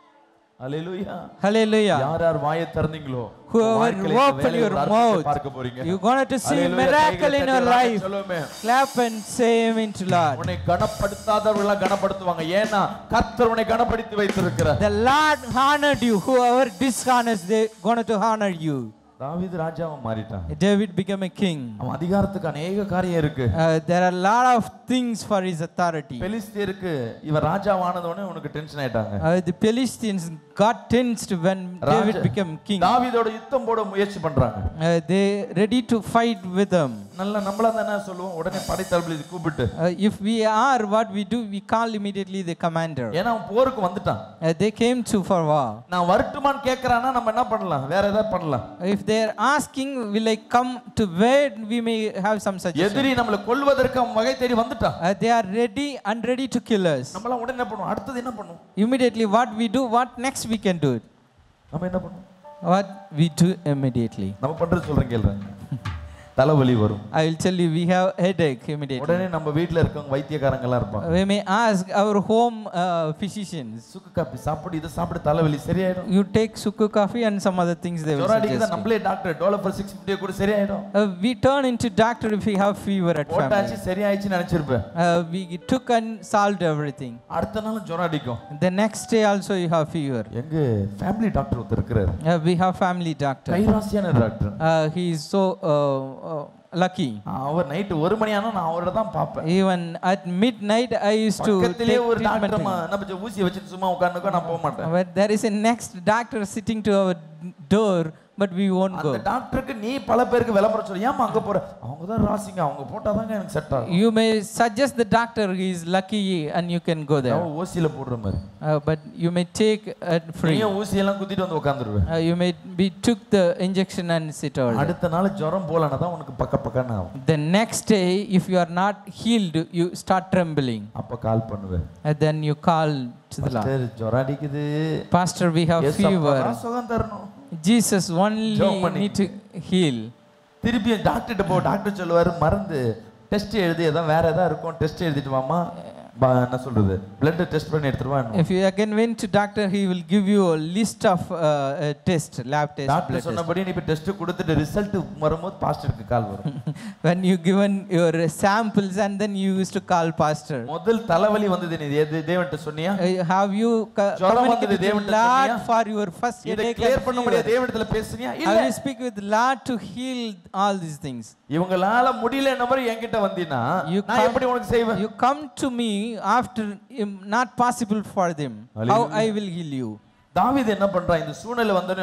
Hallelujah Hallelujah. யார் யார் வாயை திறந்தீங்களோ உங்க Whoever வாழ்க்கையில இந்த open வேளையில your ஒரு அற்புதத்தை mouth, பார்க்க போறீங்க you're going to see Hallelujah. miracle கைகளை in தட்டி your ஒரு வார்த்தை life. சொல்லுவோமே. Clap and say amen to Lord. உன்னை கனப்படுத்தாதவர்களாம் கனப்படுத்துவாங்க ஏன்னா கர்த்தர் உன்னை கனப்படுத்தி வைத்திருக்கிறார் The Lord honored you. Whoever dishonors, they going to honor you. தாவீது ராஜாவா மாறிட்டான் David became a king. அவன் அதிகாரத்துக்கு அநேக காரியம் இருக்கு Uh, there are a lot of things for his authority. பெலிஸ்தியருக்கு இவன் ராஜாவானத உடனே உனக்கு டென்ஷன் ஆயிட்டாங்க Uh, the Philistines got tensed when David Raja- became king. தாவீதோட யுத்தம் போட முயற்சி பண்றாங்க Uh, they ready to fight with them. நல்லா நம்மளா தான் என்ன சொல்லுவோம் உடனே படைத்தளபதி கூப்பிட்டு Uh, if we are what we do, we call immediately the commander. ஏன்னா அவன் போருக்கு வந்துட்டான் Uh, they came to for war. நான் வரட்டுமான்னு கேட்கறான்னா நம்ம என்ன பண்ணலாம் வேற ஏதாவது பண்ணலாம் If they are asking, will I come to where we may have some suggestion? எதிரி நம்மளை கொல்வதற்கு அவன் வகை தேடி வந்துட்டான் Uh, they are ready and ready to kill us. நம்மளாம் உடனே என்ன பண்ணுவோம் அடுத்தது என்ன பண்ணுவோம் Immediately, what we do, what next we can do? நம்ம என்ன பண்ணுவோம் What we do immediately. நம்ம பண்றது சொல்றேன் கேள்றேன் தலைவலி வரும் I will tell you, we have headache immediately. உடனே நம்ம வீட்ல இருக்கவங்க வைத்தியக்காரங்க எல்லாம் இருப்பாங்க We may ask our home uh, physicians. சுக்கு காப்பி சாப்பிடு இதை சாப்பிடு தலைவலி சரியாயிடும் You take suku coffee and some other things they will ஜொராடிக்கு suggest. தான் நம்மளே டாக்டர் டோலஃபர் சிக்ஸ் ஃபிஃப்டியை கூட சரியாயிடும் Uh, we turn into doctor if we have fever at family. போட்டாச்சு சரியாயிடுச்சுன்னு நினைச்சிருப்பேன் Uh, we took and solved everything. அடுத்த நாளும் ஜொரம் அடிக்கும் The next day also you have fever. எங்க ஃபேமிலி டாக்டர் ஒருத்தர் இருக்கிறாரு Uh, we have family doctor. கைராசியான doctor Uh, he is so uh, uh, lucky. அவர் நைட்டு ஒரு மணி ஆனா நான் அவரை தான் பார்ப்பேன் Even at midnight I used to பக்கத்திலே take ஒரு treatment. டாக்டர் என்ன பண்ற ஊசி வச்சுட்டு சும்மா உட்கார்ந்துக்கோ நான் போக மாட்டேன் But there is a next doctor sitting to our door, but we won't அந்த go. டாக்டருக்கு நீ பல பேருக்கு விளம்பரம் சொல்லி ஏமா அங்க போற அவங்க தான் ராசிங்க அவங்க போட்டாதாங்க எனக்கு செட் ஆகும் You may suggest the doctor he is lucky and you can go there. நான் ஊசியில போடுற மாதிரி Uh, but you may take it free. நீயும் ஊசியெல்லாம் குத்திட்டு வந்து உட்காந்துருவேன் Uh, you may be took the injection and sit over there. அடுத்த நாள் ஜுரம் போலனா தான் உனக்கு பக்க பக்கன்னு ஆகும் The next day, if you are not healed, you start trembling. அப்ப கால் பண்ணுவேன் And then you call to the Lord. "Pastor, ஜுரம் அடிக்குது Pastor, we have ஏசப்பா fever. தான் சுகம் தரணும் Jesus only Jump பண்ணி. need to heal. திருப்பி டாக்டர்கிட்ட போ டாக்டர் சொல்லுவாரு மருந்து டெஸ்ட் எழுதி எதாவது வேற ஏதாவது இருக்கும் டெஸ்ட் எழுதிட்டு வாமா பா- என்ன சொல்றது பிளட் டெஸ்ட் பண்ணி எடுத்துருவா If you again went to doctor, he will give you a list of uh, uh, test, lab test, blood doctor test. சொன்னபடி நீ இப்ப டெஸ்ட் கொடுத்துட்டு ரிசல்ட் வரும்போது பாஸ்டருக்கு கால் வரும் when you given your samples and then you used to call pastor. முதல் தலைவலி வந்தது நீ எது தேவன்ட்ட சொன்னியா Uh, have you co- ஜுரம் communicated வந்தது with தேவன்ட்ட Lord சொன்னியா? for your first இதை headache கிளியர் and பண்ண fever? முடியாது தேவனிடத்துல பேசுனியா இல்ல Have you speak with Lord to heal all these things? இவங்களால முடியல நம்பர் என்கிட்ட வந்தீனா You நான் come- எப்படி உனக்கு செய்வேன் You come to me after um, not possible for them. How Hallelujah. I will heal you. தாவீது என்ன பண்றான் இந்த சூழ்நிலை வந்தோடனே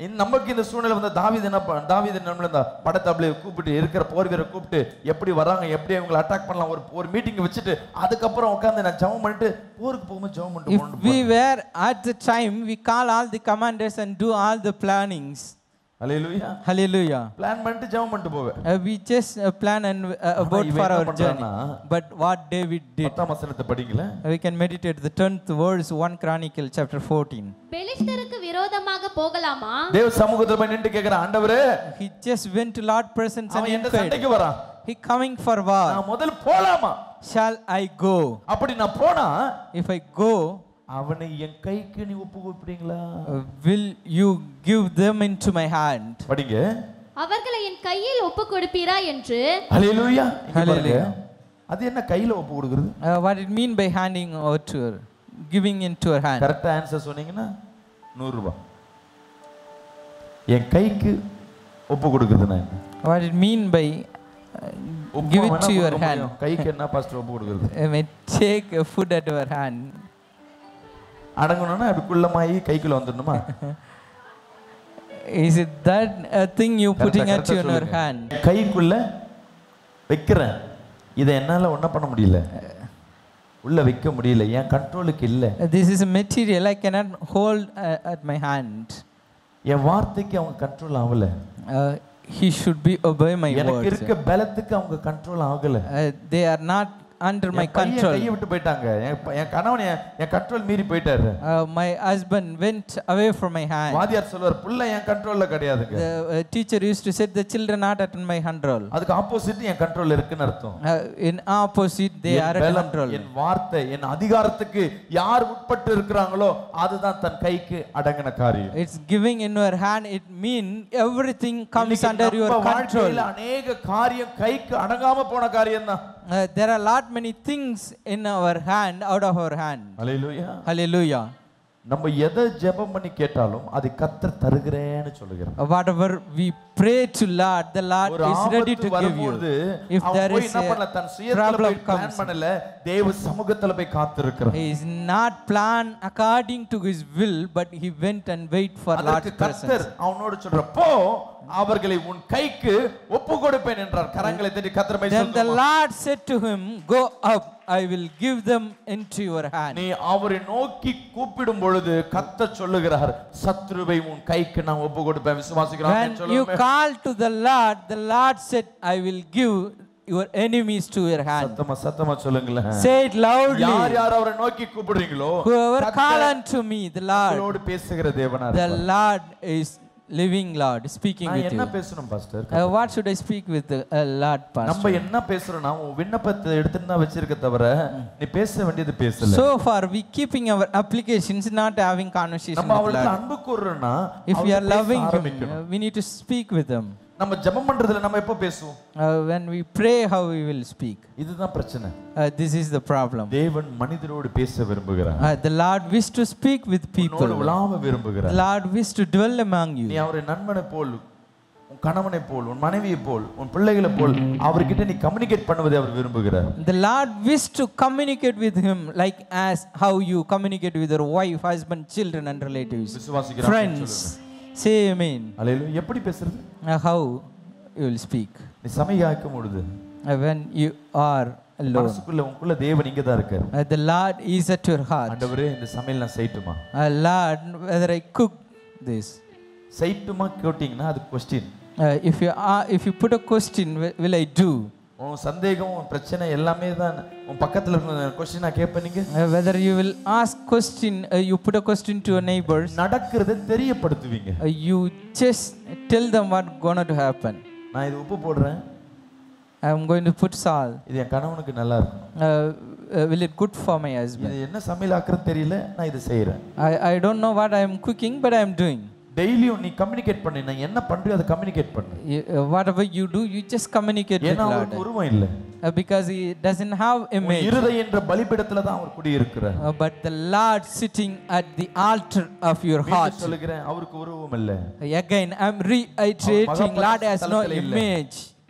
இந்த நமக்கு இந்த சூழ்நிலை வந்து தாவீது என்ன ப- தாவீது நம்மள இந்த படத்தை அப்படியே கூப்பிட்டு இருக்கிற போர் வீரரை கூப்பிட்டு எப்படி வராங்க எப்படி அவங்களை அட்டாக் பண்ணலாம் ஒரு ஒரு மீட்டிங் வச்சுட்டு அதுக்கப்புறம் உட்காந்து நான் ஜெபம் பண்ணிட்டு போருக்கு போகும்போது ஜெபம் பண்ணிட்டு If போகணும் we were at the time, we call all the commanders and do all the plannings. அலையிலுயா Hallelujah. பிளான் பண்ணிட்டு ஜெபம் பண்ணிட்டு போவேன் Uh, we just uh, plan and uh, about இவன் for என்ன our journey. பண்றான்னா, But what David did, பத்தாம் வசனத்தை படிக்கல we can meditate the 10th verse, 1 Chronicle chapter 14. பெலிஸ்தருக்கு விரோதமாக போகலாமா தேவ சமூகத்துல போய் நின்று கேக்குறான் ஆண்டவரே He just went to Lord presence and அவன் எந்த inquired, சண்டைக்கு வரான் He coming for war. நான் முதல்ல போலாமா Shall I go? அப்படி நான் போனா If I go, அவனை என் கைக்கு நீ ஒப்பு கொடுப்பீங்களா uh, will you give them into my hand? படிங்க அவர்களை என் கையில் ஒப்பு கொடுப்பீரா என்று ஹalleluya இங்க பாருங்க. Hallelujah. அது என்ன கையில ஒப்பு கொடுக்கிறது Uh, what it mean by handing over to her, giving into her hand? கரெக்டா ஆன்சர் சொன்னீங்கன்னா நூறு ரூபாய் என் கைக்கு ஒப்பு கொடுக்குறதுனா என்ன What it mean by uh, upma give it வேணா to your கொடுக்க hand? முடியும். கைக்கு என்ன பாஸ்டர் ஒப்பு கொடுக்குறது I may take a food at your hand. அடங்கணும்னா அப்படி குள்ளமாயி கைக்குள்ள வந்துடணுமா Is it that uh, thing you putting Correct ah at your சொல்லுங்க. hand? கைக்குள்ள வைக்கிறேன் இதை என்னால ஒன்றும் பண்ண முடியல உள்ள வைக்க முடியல என் கண்ட்ரோலுக்கு இல்ல Uh, This is a material I cannot hold uh, at my hand. என் வார்த்தைக்கு அவங்க கண்ட்ரோல் ஆகல Uh, he should be obey my எனக்கு words. இருக்க பலத்துக்கு அவங்க கண்ட்ரோல் ஆகல Uh, they are not under my என் பையன் control. கையை விட்டு போயிட்டாங்க என் ப- என் கணவன் என் என் கண்ட்ரோல் மீறி போயிட்டாரு Uh, my husband went away from my hand. வாதியார் சொல்லுவார் புள்ள என் கண்ட்ரோல்ல கிடையாதுங்க The uh, teacher used to say the children not at my control. அதுக்கு ஆப்போசிட் என் கண்ட்ரோல் இருக்குன்னு அர்த்தம் Uh, in opposite, they N are at பலம், control. என் வார்த்தை என் அதிகாரத்துக்கு யார் உட்பட்டு இருக்கிறாங்களோ அதுதான் தன் கைக்கு அடங்கின காரியம் It's giving in your hand. It mean everything comes இன்னைக்கு under your நம்ம control. வாழ்க்கையில அநேக காரியம் கைக்கு அடங்காம போன காரியம் தான் Uh, there are lot many things in our hand, out of our hand. அலையிலுயா Hallelujah. நம்ம எதை ஜெபம் பண்ணி கேட்டாலும் அது கத்தர் தருகிறேன்னு சொல்லுகிறேன் Uh, Whatever we pray to Lord, the Lord ஒரு is ready ஆபத்து to give you. வரும்போது If அவன் there போய் is என்ன a பண்ணல தன் சுயத்துல problem போய் பிளான் comes, பண்ணல தேவ சமூகத்துல போய் காத்திருக்கிறான் he is not planned according to his will, but he went and wait for Lord's அதற்கு கர்த்தர் presence. அவனோடு சொல்ற போ அவர்களை உன் கைக்கு ஒப்பு கொடுப்பேன் என்றார் கரங்களை தட்டி கத்தர் போய் Then the சொல்லுமா. Lord said to him, Go up, I will give them into your hand. நீ அவரை நோக்கி கூப்பிடும் பொழுது கத்த சொல்லுகிறார் சத்ருவை உன் கைக்கு நான் ஒப்பு கொடுப்பேன் When விசுவாசிக்கிறான் you சொல்லுங்க call to the Lord, the Lord said, I will give your enemies to your hand. சத்தமா சத்தமா சொல்லுங்களேன் Say it loudly. யார் யார் அவரை நோக்கி கூப்பிடுறீங்களோ Whoever கர்த்தர் call unto me, the Lord, உங்களோடு பேசுகிற தேவனா the இருப்பார். Lord is living Lord speaking நான் with என்ன you. பேசணும் pastor Uh, what should I speak with the uh, Lord, நம்ம Pastor? என்ன பேசுறோம்னா உன் விண்ணப்பத்தை எடுத்துட்டு தான் வச்சிருக்க தவிர நீ பேச வேண்டியது பேசல So far, we keeping our applications, not having conversation நம்ம with அவளுக்கு Lord. அன்பு கூறுறோம்னா If we அவளுக்கு are பேச loving Him, ஆரம்பிக்கணும். uh, we need to speak with Him. நம்ம ஜெபம் பண்றதுல நம்ம எப்போ பேசுவோம் Uh, when we pray, how we will speak. இதுதான் பிரச்சனை Uh, this is the problem. தேவன் மனிதரோடு பேச விரும்புகிறார் Uh, the Lord wish to speak with உன்னோடு people. உலாவ The விரும்புகிறார் Lord wish to dwell among நீ you. அவரை நண்பனை போல் உன் கணவனை போல் உன் மனைவியை போல் உன் பிள்ளைகளை போல் அவர்கிட்ட நீ கம்யூனிகேட் பண்ணுவதை அவர் விரும்புகிறார் The Lord wish to communicate with Him like as how you communicate with your wife, husband, children, and relatives. விசுவாசிக்கிறார் Friends, say Amen. அலையிலும் எப்படி பேசுறது Uh, how you will speak நீ சமையாக்கும் பொழுது Uh, when you are alone. மனசுக்குள்ள உனக்குள்ள தேவன் இங்க தான் இருக்காரு Uh, the Lord is at your heart. ஆண்டவரே இந்த சமையல் நான் செய்யட்டுமா Uh, Lord, whether I cook this. செய்யட்டுமா கேட்டீங்கன்னா அது question Uh, if you are, if you put a question, wi- will I do? உன் சந்தேகம் உன் பிரச்சனை எல்லாமே தான் உன் பக்கத்துல இருக்க கொஸ்டின் நான் கேட்பேன் நீங்க Uh, whether you will ask question, uh, you put a question to your neighbors. நடக்கிறத தெரியப்படுத்துவீங்க Uh, you just tell them what gonna to happen. நான் இது உப்பு போடுறேன் I'm going to put salt. இது என் கணவனுக்கு நல்லா இருக்கும் Uh, uh, will it good for my husband? இது என்ன சமையல் ஆக்குறது தெரியல நான் இதை செய்யறேன் I, I don't know what I am cooking, but I am doing. டெய்லியும் நீ கம்யூனிகேட் பண்ணு நான் என்ன பண்றியோ அதை கம்யூனிகேட் பண்ணு You- uh, whatever you do, you just communicate with ஏன்னா Lord. அவருக்கு உருவம் இல்லை Uh, because he doesn't have image. இருதை என்ற பலிபிடத்துல தான் அவர் குடியிருக்கிறார் Uh, but the Lord sitting at the altar of your மீண்டும் heart. சொல்லுகிறேன் அவருக்கு உருவம் இல்லை Again, I'm reiterating, மகா Lord has no பரிசுத்த ஸ்தலத்துல இல்ல. image.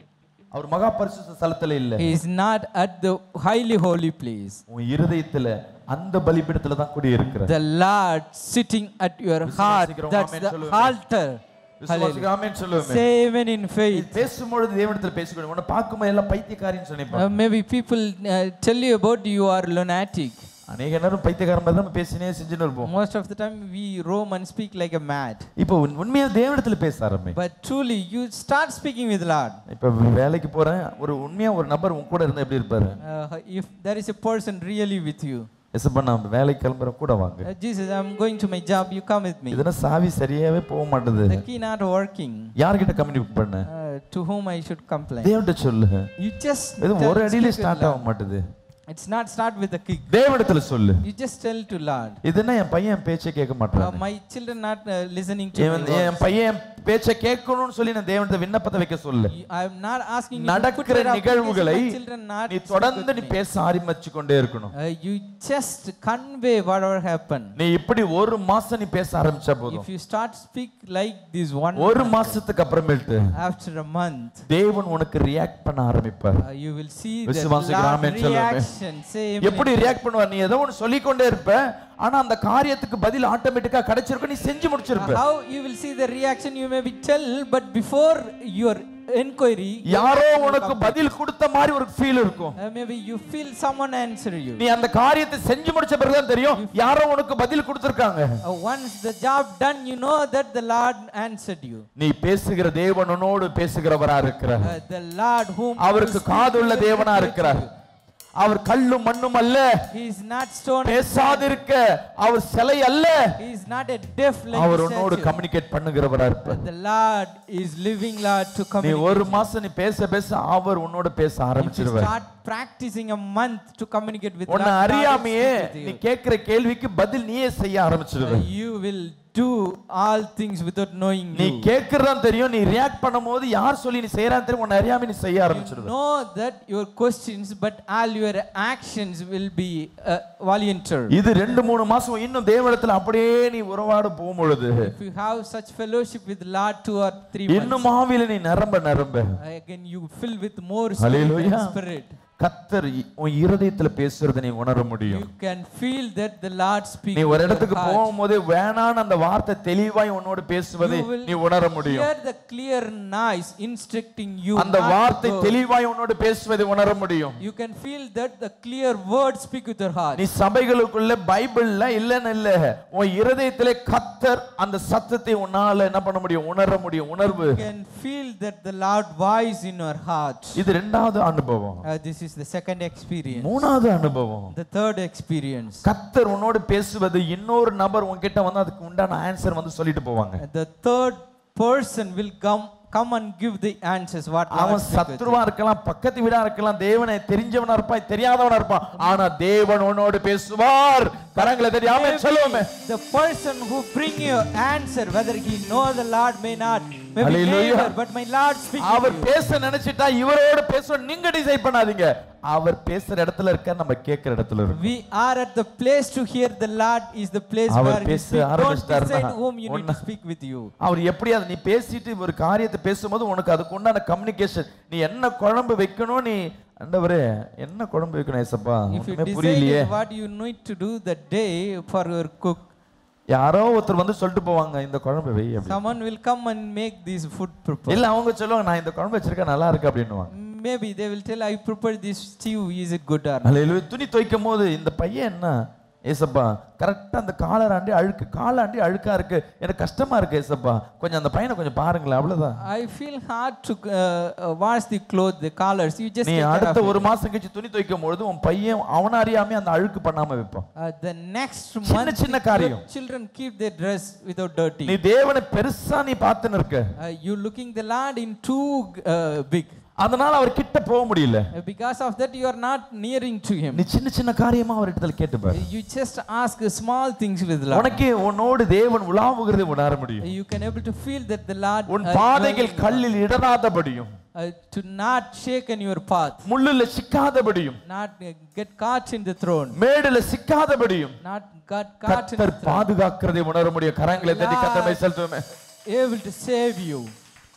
அவர் மகா பரிசுத்த ஸ்தலத்துல இல்ல He is not at the highly holy place. உன் இருதயத்துல அந்த பலிபீடத்துல தான் குடி இருக்கிறார் The Lord sitting at your heart. விசுவாசிக்கிறவங்க That's amen the சொல்லுவோமே. altar. விசுவாசிக்காமன்னு சொல்லுவேன் Say amen in faith. பேசும்பொழுது தேவனிடத்துல பேசிக்கணும் உன்னை பார்க்கும்போது எல்லாம் பைத்தியக்காரின்னு Uh, சொன்னேன் maybe people uh, tell you about you are lunatic. அநேக நேரம் பைத்தியக்காரன் மாதிரி தான் பேசினே செஞ்சுன்னு இருப்போம் Most of the time we roam and speak like a mad. இப்போ உண்- உண்மையா தேவனிடத்துல பேச ஆரம்பி But truly, you start speaking with Lord. இப்ப வேலைக்கு போறேன் ஒரு உண்மையா ஒரு நபர் உன் கூட இருந்தா எப்படி இருப்பாரு Uh, if there is a person really with you, எசப்பா நான் வேலைக்கு கிளம்புற கூட வாங்க uh, Jesus, I'm going to my job, you come with me. இதெல்லாம் சாவி சரியாவே போக மாட்டேது The key not working. யார்கிட்ட கம்யூனிகேட் பண்ண Uh, to whom I should complain? தேவன்கிட்ட சொல்லு You just இது tell- ஒரு அடியில speak with ஸ்டார்ட் Lord. ஆக மாட்டுது It's not start with a kick. தேவனிடத்துல சொல்லு You just tell to Lord. இதுன்னா என் பையன் என் பேச்சை கேட்க Uh, மாட்டான் my children not uh, listening to N me. என் பையன் என் பேச்சை கேட்கணும்னு சொல்லி நான் தேவனிடத்தை விண்ணப்பத்தை வைக்க சொல்லு I'm not asking you to put நடக்கிற your application, நிகழ்வுகளை my children not நீ speak தொடர்ந்து with நீ me. பேச ஆரம்பிச்சு கொண்டே இருக்கணும் Uh, you just convey whatever happened. நீ இப்படி ஒரு மாசம் நீ பேச ஆரம்பிச்சா போதும் If you start speak like this one ஒரு month, மாசத்துக்கு அப்புறமேட்டு after a month, தேவன் உனக்கு ரியாக்ட் பண்ண ஆரம்பிப்பார் uh, you will see the விசுவாசிக்கிற Lord ஆமென் சொல்லுங்க. reaction. Say amen. எப்படி ரியாக்ட் பண்ணுவார் நீ ஏதோ ஒன்று சொல்லிக்கொண்டே இருப்ப ஆனா அந்த காரியத்துக்கு பதில் ஆட்டோமேட்டிக்கா கிடைச்சிருக்கும் நீ செஞ்சு முடிச்சிருப்ப How you will see the reaction you may be tell, but before your inquiry, your யாரோ action will உனக்கு come. பதில் கொடுத்த மாதிரி ஒரு ஃபீல் இருக்கும் Uh, maybe you feel someone answer you. நீ அந்த காரியத்தை செஞ்சு முடிச்ச பிறகுதான் தெரியும் யாரோ உனக்கு பதில் கொடுத்திருக்காங்க Uh, once the job done, you know that the Lord answered you. நீ பேசுகிற தேவன் உன்னோடு பேசுகிறவரா இருக்கிறார் Uh, the Lord whom you அவருக்கு speak காதுள்ள will தேவனா speak இருக்கிறார் with you. அவர் கல்லும் மண்ணும் அல்ல He is not stone. பேசாதிருக்க அவர் சிலை அல்ல He is not a deaf like அவர் a உன்னோடு statue. கம்யூனிகேட் பண்ணுகிறவரா இருப்பார் The Lord is living Lord to நீ communicate. ஒரு மாசம் நீ பேச பேச அவர் உன்னோட பேச If you ஆரம்பிச்சிருவார் start practicing a month to communicate with உன்னை Lord, God will அறியாமையே speak with நீ you. கேட்கிற கேள்விக்கு பதில் நீயே செய்ய ஆரம்பிச்சிருவ Uh, You will do all things without knowing நீ you. கேட்கறதான் தெரியும் நீ ரியாக்ட் பண்ணும்போது யார் சொல்லி நீ செய்யறான்னு தெரியும் உன்னை அறியாம நீ செய்ய You ஆரம்பிச்சிருவ know that your questions, but all your actions will be uh, voluntary. இது ரெண்டு மூணு மாசம் இன்னும் தேவனத்துல அப்படியே நீ உறவாட போகும்பொழுது If you have such fellowship with Lord two or three months, இன்னும் ஆவியில நீ நிரம்ப நிரம்ப again you fill with more spirit Hallelujah. and spirit. கத்தர் இ- உன் இருதயத்துல பேசுறதை நீ உணர முடியும் You can feel that the Lord speaks. நீ ஒரு with your இடத்துக்கு heart. போகும்போது வேணான்னு அந்த வார்த்தை தெளிவாய் உன்னோடு பேசுவதை You will நீ உணர முடியும் Hear the clear noise instructing you. அந்த not to வார்த்தை go. தெளிவாய் உன்னோடு பேசுவதை உணர முடியும் You can feel that the clear words speak with your heart. நீ சபைகளுக்குள்ள பைபிள்ல இல்லன்னு இல்ல உன் இருதயத்திலே கத்தர் அந்த சத்தத்தை உன்னால என்ன பண்ண முடியும் உணர முடியும் உணர்வு You can feel that the loud voice in your heart. இது ரெண்டாவது அனுபவம் Uh, this is the second experience. மூணாவது அனுபவம் The third experience. கத்தர் உன்னோடு பேசுவது இன்னொரு நபர் உன்கிட்ட வந்து அதுக்கு உண்டான ஆன்சர் வந்து சொல்லிட்டு போவாங்க Uh, The third person will come come and give the answers. What Lord அவன் speak with you. சத்ருவா இருக்கலாம் பக்கத்து வீடா இருக்கலாம் தேவனை தெரிஞ்சவனா இருப்பான் தெரியாதவனா இருப்பான் ஆனா தேவன் உன்னோடு பேசுவார் கரங்களை தெரியாம சொல்லுவோமே The person who bring you answer, whether he know the Lord may not, may be Hallelujah. neighbor, but my Lord speak our with you. பேச நினைச்சிட்டா இவரோட பேச நீங்க டிசைட் பண்ணாதீங்க அவர் பேசுற இடத்துல இருக்க நம்ம கேட்கிற இடத்துல இருக்கும் We are at the place to hear the Lord is the place our where He பேச speak. Don't ஆரம்பிச்சிட்டாருன்னா, decide whom you need to ஒண்ணு- speak with you. அவர் எப்படி அதை நீ பேசிட்டு ஒரு காரியத்தை பேசும்போது உனக்கு அதுக்கு உண்டான கம்யூனிகேஷன் நீ என்ன குழம்பு வைக்கணும் நீ ஆண்டவரே என்ன குழம்பு வைக்கணும் ஏசப்பா If you ஒண்ணுமே புரியலையே decide what you need to do that day for your cook, யாரோ ஒருத்தர் வந்து சொல்லிட்டு போவாங்க இந்த குழம்பு வை அப்படி someone will come and make this food prepare. இல்ல அவங்க சொல்லுவாங்க நான் இந்த குழம்பு வச்சிருக்கேன் நல்லா இருக்கு அப்படின்னுவாங்க Maybe they will tell, I prepared this stew, is it good or not? அல்லேலூயா துணி துவைக்கும் போது இந்த பையன் என்ன ஏசப்பா கரெக்டா அந்த காலராண்டி அழுக்கு காலாண்டி அழுக்கா இருக்கு எனக்கு கஷ்டமா இருக்கு ஏசப்பா கொஞ்சம் அந்த பையனை கொஞ்சம் பாருங்களேன் அவ்வளவுதான் I feel hard to uh, uh, wash the clothes, the collars. You just நீ take care அடுத்த of it. ஒரு மாசம் கழிச்சு துணி துவைக்கும் பொழுது உன் பையன் அவன அறியாம அந்த அழுக்கு பண்ணாம வைப்பான் Uh, the next சின்ன month, சின்ன your காரியம். children keep their dress without dirty. நீ தேவனை பெருசா நீ பார்த்துன்னு இருக்க Uh, you looking the Lord in too uh, big. அதனால அவர் கிட்ட போக முடியல Uh, Because of that, you are not nearing to Him. நீ சின்ன சின்ன காரியமா அவர் இடத்துல கேட்டுப்பாரு You just ask small things with Lord. உனக்கு உன்னோடு தேவன் உலாவுகிறதை உணர முடியும் You can able to feel that the Lord உன் uh, பாதைகள் dwelling, கல்லில் இடராதபடியும் uh, to not shake in your path, முள்ளுல சிக்காதபடியும் not uh, get caught in the throne, மேடுல சிக்காதபடியும் not got caught in the கத்தர் throne, பாதுகாக்கிறதை உணர முடியும் கரங்களை தட்டி கத்தமை செலுத்துவோமே able to save you.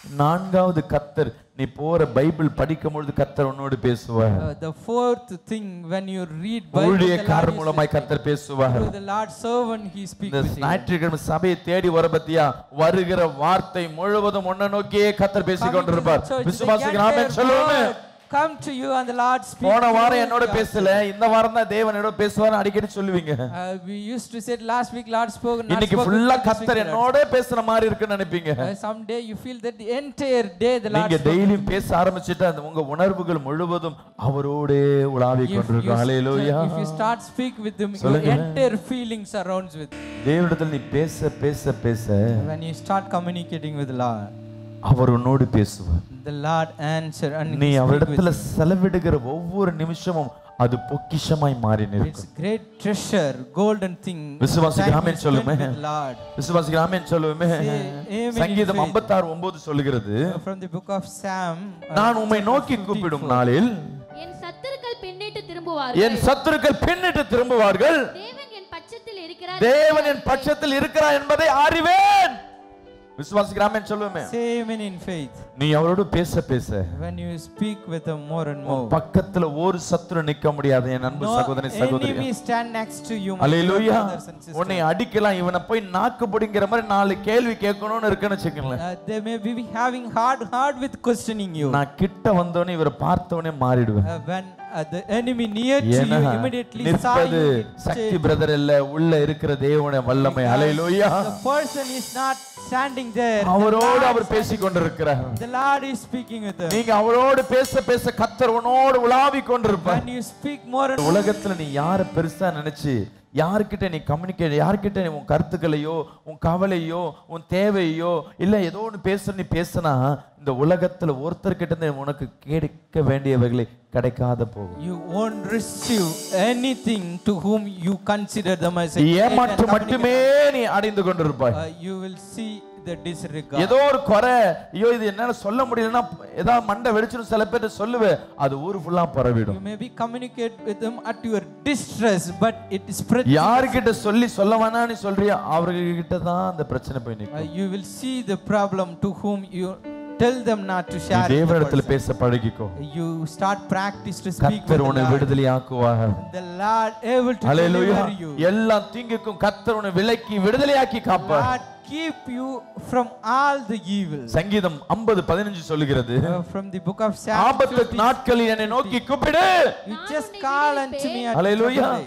நான்காவது கத்தர் நீ போற பைபிள் படிக்கும் பொழுது கத்தர் உன்னோடு பேசுவார் Uh, the fourth thing, when you read Bible, the ஊழியக்காரர் Lord is மூலமாய் speaking. கத்தர் பேசுவார் Through the Lord's servant, He speaks இந்த with you. ஞாயிற்றுக்கிழமை சபையை தேடி வர பத்தியா வருகிற வார்த்தை முழுவதும் உன்னை நோக்கியே கத்தர் பேசிக் Coming to the கொண்டிருப்பார் church, the விசுவாசிக்கு நாமே entire சொல்லுவோமே word come to you and the Lord speaks போன to வாரம் you. என்னோட பேசல இந்த வாரம் தான் தேவன் என்னோட பேசுவார் அடிக்கடி சொல்லுவீங்க Uh, we used to say last week Lord spoke, not இன்னைக்கு spoken, ஃபுல்லா but this week கத்தர் the Lord என்னோட பேசுற மாதிரி இருக்குன்னு நினைப்பீங்க Uh, someday you feel that the entire day the Lord நீங்க spoke. டெய்லியும் பேச ஆரம்பிச்சுட்டா அந்த உங்க உணர்வுகள் முழுவதும் அவரோடே உலாவி If you, கொண்டிருக்கும் ஹalleluya if you start speak with him, your சொல்லுங்க. entire feelings surrounds with. தேவனிடத்தில் நீ பேச பேச பேச When you start communicating with the Lord, அவர் உன்னோடு பேசுவார் the Lord answer and நீ he speak with அவரிடத்துல you. செலவிடுகிற ஒவ்வொரு நிமிஷமும் அது பொக்கிஷமாய் மாறி It's நிற்கும் great treasure, golden thing. விசுவாசிக்கு Time amen you சொல்லுமே. spend with Lord. விசுவாசிக்கு amen சொல்லுவேமே Say amen in சங்கீதம் faith. 56 ஒன்பது சொல்லுகிறது From the book of Psalm. uh, நான் உம்மை நோக்கி கூப்பிடும் நாளில் என் சத்துருக்கள் பின்னிட்டு என் திரும்புவார்கள் சத்துருக்கள் பின்னிட்டு திரும்புவார்கள் தேவன் என் பட்சத்தில் இருக்கிறார் தேவன் என் பட்சத்தில் இருக்கிறார் என்பதை அறிவேன் விசுவாசிக்கிறாமேன் சொல்லுவேமே Say amen in faith. நீ அவரோடு பேச பேச When you speak with him more and more. பக்கத்துல ஒரு சத்துரு நிக்க முடியாது என் அன்பு No சகோதரி சகோதரி enemy stand next to you, my hallelujah brothers and sisters. உன்னை அடிக்கலாம் இவனை போய் நாக்கு பிடிங்கிற மாதிரி நாலு கேள்வி கேட்கணும்னு இருக்குன்னு வச்சுக்கோங்களேன் Uh, they may be having hard, hard with questioning you. நான் கிட்ட வந்தோடனே இவரை பார்த்தவனே மாறிடுவேன் Uh, when uh, the enemy near to ஏன்னா you immediately saw நிற்பது you, it சக்தி changed. பிரதர் இல்ல உள்ள இருக்கிற தேவனுடைய வல்லமை அலையிலோயா The person is not standing there. The அவரோடு Lord அவர் is- பேசிக் கொண்டிருக்கிறார் The Lord is speaking with them. நீங்க அவரோடு பேச பேச கத்தர் உன்னோடு உலாவி கொண்டிருப்பார் When you speak more and more, உலகத்துல நீ யார பெருசா நினைச்சு யார்கிட்ட நீ கம்யூனிகேட் யார்கிட்ட நீ உன் கருத்துக்களையோ உன் கவலையோ உன் தேவையோ இல்ல ஏதோ ஒன்று பேச நீ பேசினா இந்த உலகத்துல ஒருத்தர்கிட்ட இருந்து உனக்கு கிடைக்க வேண்டியவைகளை கிடைக்காத போகும் you won't receive anything to whom you consider them as a great and ஏமாற்று communicable. மட்டுமே நீ அடைந்து கொண்டிருப்பாய் Uh, you will see the disregard. ஏதோ ஒரு குறை ஐயோ இது என்னால சொல்ல முடியலன்னா ஏதாவது மண்டை வெடிச்சுன்னு சில பேர்ட்ட சொல்லுவேன் அது ஊர் ஃபுல்லா பரவிடும் You may be communicate with them at your distress, but it spreads. யாருக்கிட்ட சொல்லி சொல்ல வேணாம்னு சொல்றியோ அவர்கிட்ட தான் அந்த பிரச்சனை போய் நிற்கும் Uh, you will see the problem to whom you tell them not to நீ share. with the தேவனிடத்துல person. பேச பழகிக்கோ You start practice to speak with கத்தர் the உன்னை Lord. விடுதலையாக்குவார் The Lord able to hallelujah deliver you. எல்லா தீங்குக்கும் கத்தர் உன்னை விலக்கி விடுதலையாக்கி காப்பார் Lord keep you from all the evil. சங்கீதம் 50 பதினஞ்சு சொல்லுகிறது Uh, from the book of Psalm ஆபத்து 50, நாட்களில் என்னை நோக்கி கூப்பிடு you just call unto me at Hallelujah. trouble day.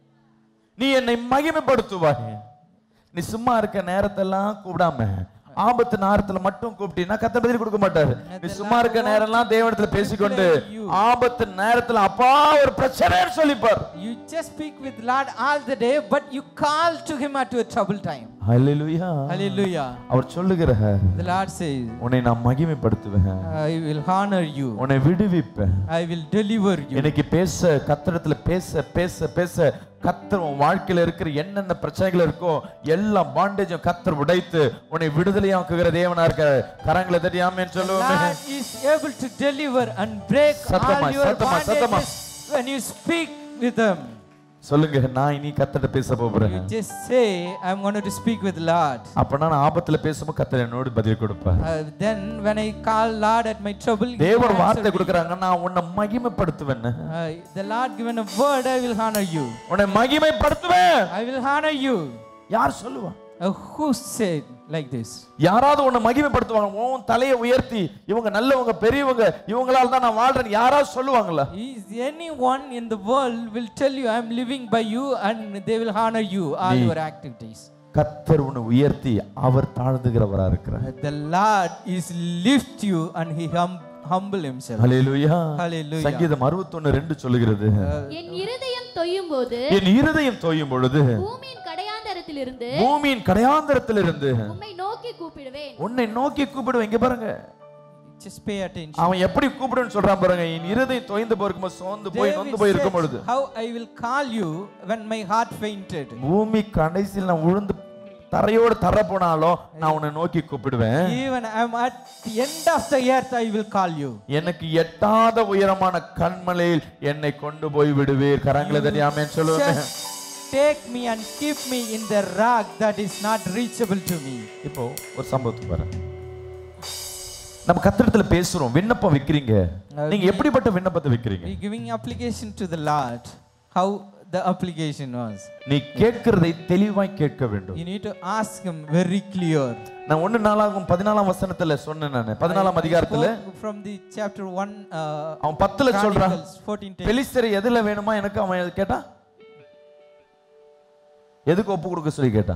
நீ என்னை மகிமைப்படுத்துவாய் நீ சும்மா இருக்க நேரத்தெல்லாம் கூப்பிடாம ஆபத்து நேரத்துல மட்டும் கூப்பிட்டீங்கன்னா கத்த பதில் கொடுக்க மாட்டாரு நீ சும்மா இருக்க நேரம்லாம் தேவனிடத்துல பேசிக்கொண்டு ஆபத்து நேரத்துல அப்பா ஒரு பிரச்சனைன்னு சொல்லிப்பார் You just speak with Lord all the day, but you call to him at your trouble time. Hallelujah Hallelujah. அவர் சொல்லுகிற The Lord says, உன்னை நான் மகிமைப்படுத்துவேன் I will honor you. உன்னை விடுவிப்பேன் I will deliver you. இன்னைக்கு பேச கத்திரத்துல பேச பேச பேச கத்தர் உன் வாழ்க்கையில இருக்கிற என்னென்ன பிரச்சனைகள் இருக்கோ எல்லா பாண்டேஜும் கத்தர் உடைத்து உன்னை விடுதலையாக்குகிற தேவனா இருக்க கரங்களை தட்டியாமேன்னு சொல்லுவோமே Lord is able to deliver and break சத்தமா, all your சத்தமா, சத்தமா. bondages when you speak with them. சொல்லுங்க நான் இனி கத்தட்ட பேச போறேன் You just say, I'm going to speak with Lord. அப்ப நான் ஆபத்துல பேசும்போது கத்தர் என்னோடு பதில் கொடுப்பார் Uh, then when I call Lord at my trouble, He will தேவன் answer வார்த்தை me. கொடுக்கறாங்க நான் உன்னை மகிமைப்படுத்துவேன் Uh, the Lord given a word, I will honor you. உன்னை மகிமைப்படுத்துவேன் I will honor you. யார் சொல்லுவா Uh, who said like this? யாராவது உன்னை மகிமைப்படுத்துவாங்க உன் தலையை உயர்த்தி இவங்க நல்லவங்க பெரியவங்க இவங்களால தான் நான் வாழ்றேன் யாராவது சொல்லுவாங்களா Is anyone in the world will tell you, I'm living by you, and they will honor you all Nee. your activities. கத்தர் உன்னை உயர்த்தி அவர் தாழ்ந்துகிறவரா இருக்கிறார் Uh, The Lord is lift you, and He hum- humble Himself. Hallelujah Hallelujah. சங்கீதம் 61 ரெண்டு சொல்லுகிறது என் இருதயம் தொய்யும் போது என் இருதயம் தோயும் பொழுது பூமியின் கடையாந்தரத்திலிருந்து பூமியின் கடையாந்தரத்திலிருந்து உம்மை நோக்கி கூப்பிடுவேன் உன்னை நோக்கி கூப்பிடுவேன் இங்க பாருங்க Just pay attention. அவன் எப்படி கூப்பிடுன்னு சொல்றான் பாருங்க என் இருதயம் தொய்ந்து போயிருக்கும் சோர்ந்து போய் David நொந்து போய் இருக்கும் பொழுது said, How I will call you when my heart fainted. பூமி கடைசியில் நான் உழுந்து தரையோடு தர போனாலும் நான் உன்னை நோக்கி கூப்பிடுவேன் Even I'm at the end of the earth, I will call you. எனக்கு எட்டாத உயரமான கண்மலையில் என்னை கொண்டு போய் விடுவீர் கரங்களை தனியாமேன்னு சொல்லுவேன் Just take me and keep me in the rock that is not reachable to me. இப்போ ஒரு சம்பவத்துக்கு வரேன் நம்ம கத்திரத்துல பேசுறோம் விண்ணப்பம் வைக்கிறீங்க நீங்க எப்படிப்பட்ட விண்ணப்பத்தை வைக்கிறீங்க We giving application to the Lord. How the application was. நீ கேட்கிறதை தெளிவாய் கேட்க வேண்டும் You need to ask Him very clear. நான் ஒண்ணு நாளாகும் பதினாலாம் வசனத்துல சொன்னேன் நான் பதினாலாம் அதிகாரத்துல Spoke From the chapter 1, uh, அவன் பத்துல சொல்றான் Chronicles 14 10. பெலிஸ்தர் எதுல வேணுமா எனக்கு அவன் கேட்டான் எதுக்கு ஒப்பு கொடுக்க சொல்லி கேட்டான்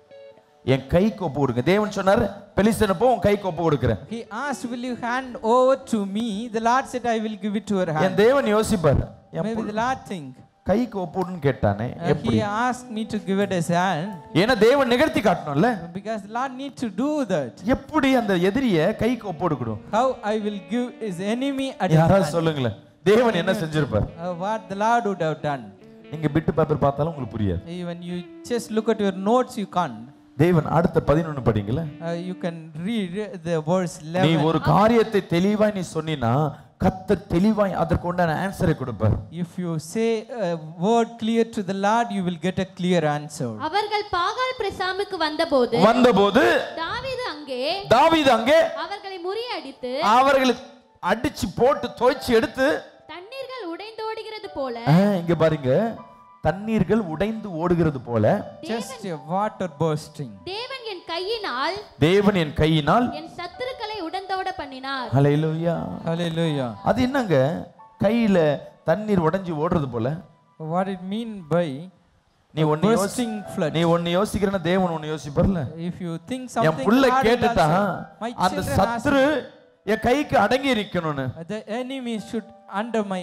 என் கைக்கு ஒப்பு கொடுங்க தேவன் சொன்னாரு பெலிஸ்தனை போ உன் கைக்கு ஒப்பு கொடுக்கிறேன் He asked, Will you hand over to me? The Lord said, I will give it to her hand. என் தேவன் யோசிப்பாரு என் Maybe the Lord think. கைக்கு ஒப்புடுன்னு கேட்டானே Uh, எப்படி he asked me to give it his hand ஏன்னா தேவன் நிகழ்த்தி காட்டணும்ல because the Lord need to do that. எப்படி அந்த எதிரிய கைக்கு ஒப்பு கொடுக்கணும் How I will give his enemy at his யாராவது hand. சொல்லுங்களேன் தேவன் என்ன செஞ்சிருப்பார் Uh, what the Lord would have done. நீங்க பிட்டு பேப்பர் பார்த்தாலும் உங்களுக்கு புரியாது Even you just look at your notes, you can't. தேவன் அடுத்த பதினொன்னு படிங்கள Uh, you can read the verse நீ 11. ஒரு காரியத்தை தெளிவாய் நீ சொன்னீனா கத்தர் தெளிவாய் அதற்கு உண்டான ஆன்சரை கொடுப்பார் If you say a word clear to the Lord, you will get a clear answer. அவர்கள் பாகால் பிரசாமுக்கு வந்தபோது வந்தபோது தாவீது அங்கே தாவீது அங்கே அவர்களை முறியடித்து அவர்களை அடிச்சு போட்டு துவைச்சு எடுத்து தண்ணீர்கள் உடைந்தோடுகிறது போல ஆ, இங்க பாருங்க தண்ணீர்கள் உடைந்து ஓடுகிறது போல Just a water bursting. தேவன் என் கையினால் தேவன் என் கையினால் என் சத்துருக்களை உடைந்தோட பண்ணினார் ஹalleluya Hallelujah. அது என்னங்க கையில தண்ணீர் உடைஞ்சு ஓடுறது போல What it mean by நீ ஒன்னு யோசி bursting flood? நீ ஒன்னு யோசிக்கிறேன்னா தேவன் ஒன்னு யோசிப்பார்ல If you think N something, புள்ள God will கேட்டுட்டான் answer. My அந்த children ask சத்துரு என் கைக்கு அடங்கி இருக்கணும்னு The enemy should under my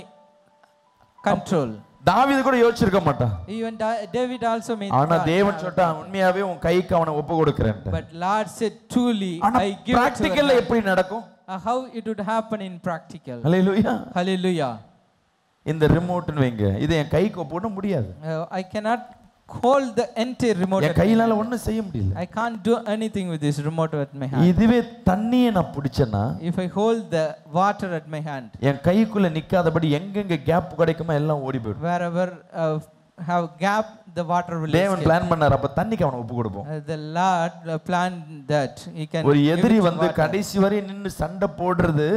control. தாவீது கூட யோசிச்சிருக்க மாட்டான் Even Da- David also made ஆனா thought. தேவன் சொல்லிட்டான் உண்மையாவே உன் கைக்கு அவனை ஒப்பு கொடுக்கிறேன் But Lord said, truly, ஆனா I give it to பிராக்டிக்கல்ல her. எப்படி நடக்கும் Uh, How it would happen in practical. Hallelujah Hallelujah. இந்த ரிமோட்னு வைங்க இதை என் கைக்கு ஒப்பு முடியாது Uh, I cannot hold the entire remote. N at my கையினால hand. ஒண்ணும் செய்ய முடியல I can't do anything with this remote at my hand. இதுவே தண்ணியை நான் பிடிச்சேன்னா If I hold the water at my hand, என் கைக்குள்ள நிக்காதபடி எங்கெங்க கேப் கிடைக்குமோ எல்லாம் ஓடி போயிடும் wherever uh, have gap, the water will தேவன் escape. பிளான் பண்ணார் அப்ப தண்ணிக்கு அவனை ஒப்பு கொடுப்போம் Uh, the Lord uh, planned that he can ஒரு give எதிரி it to வந்து water. கடைசி வரை நின்னு சண்டை போடுறது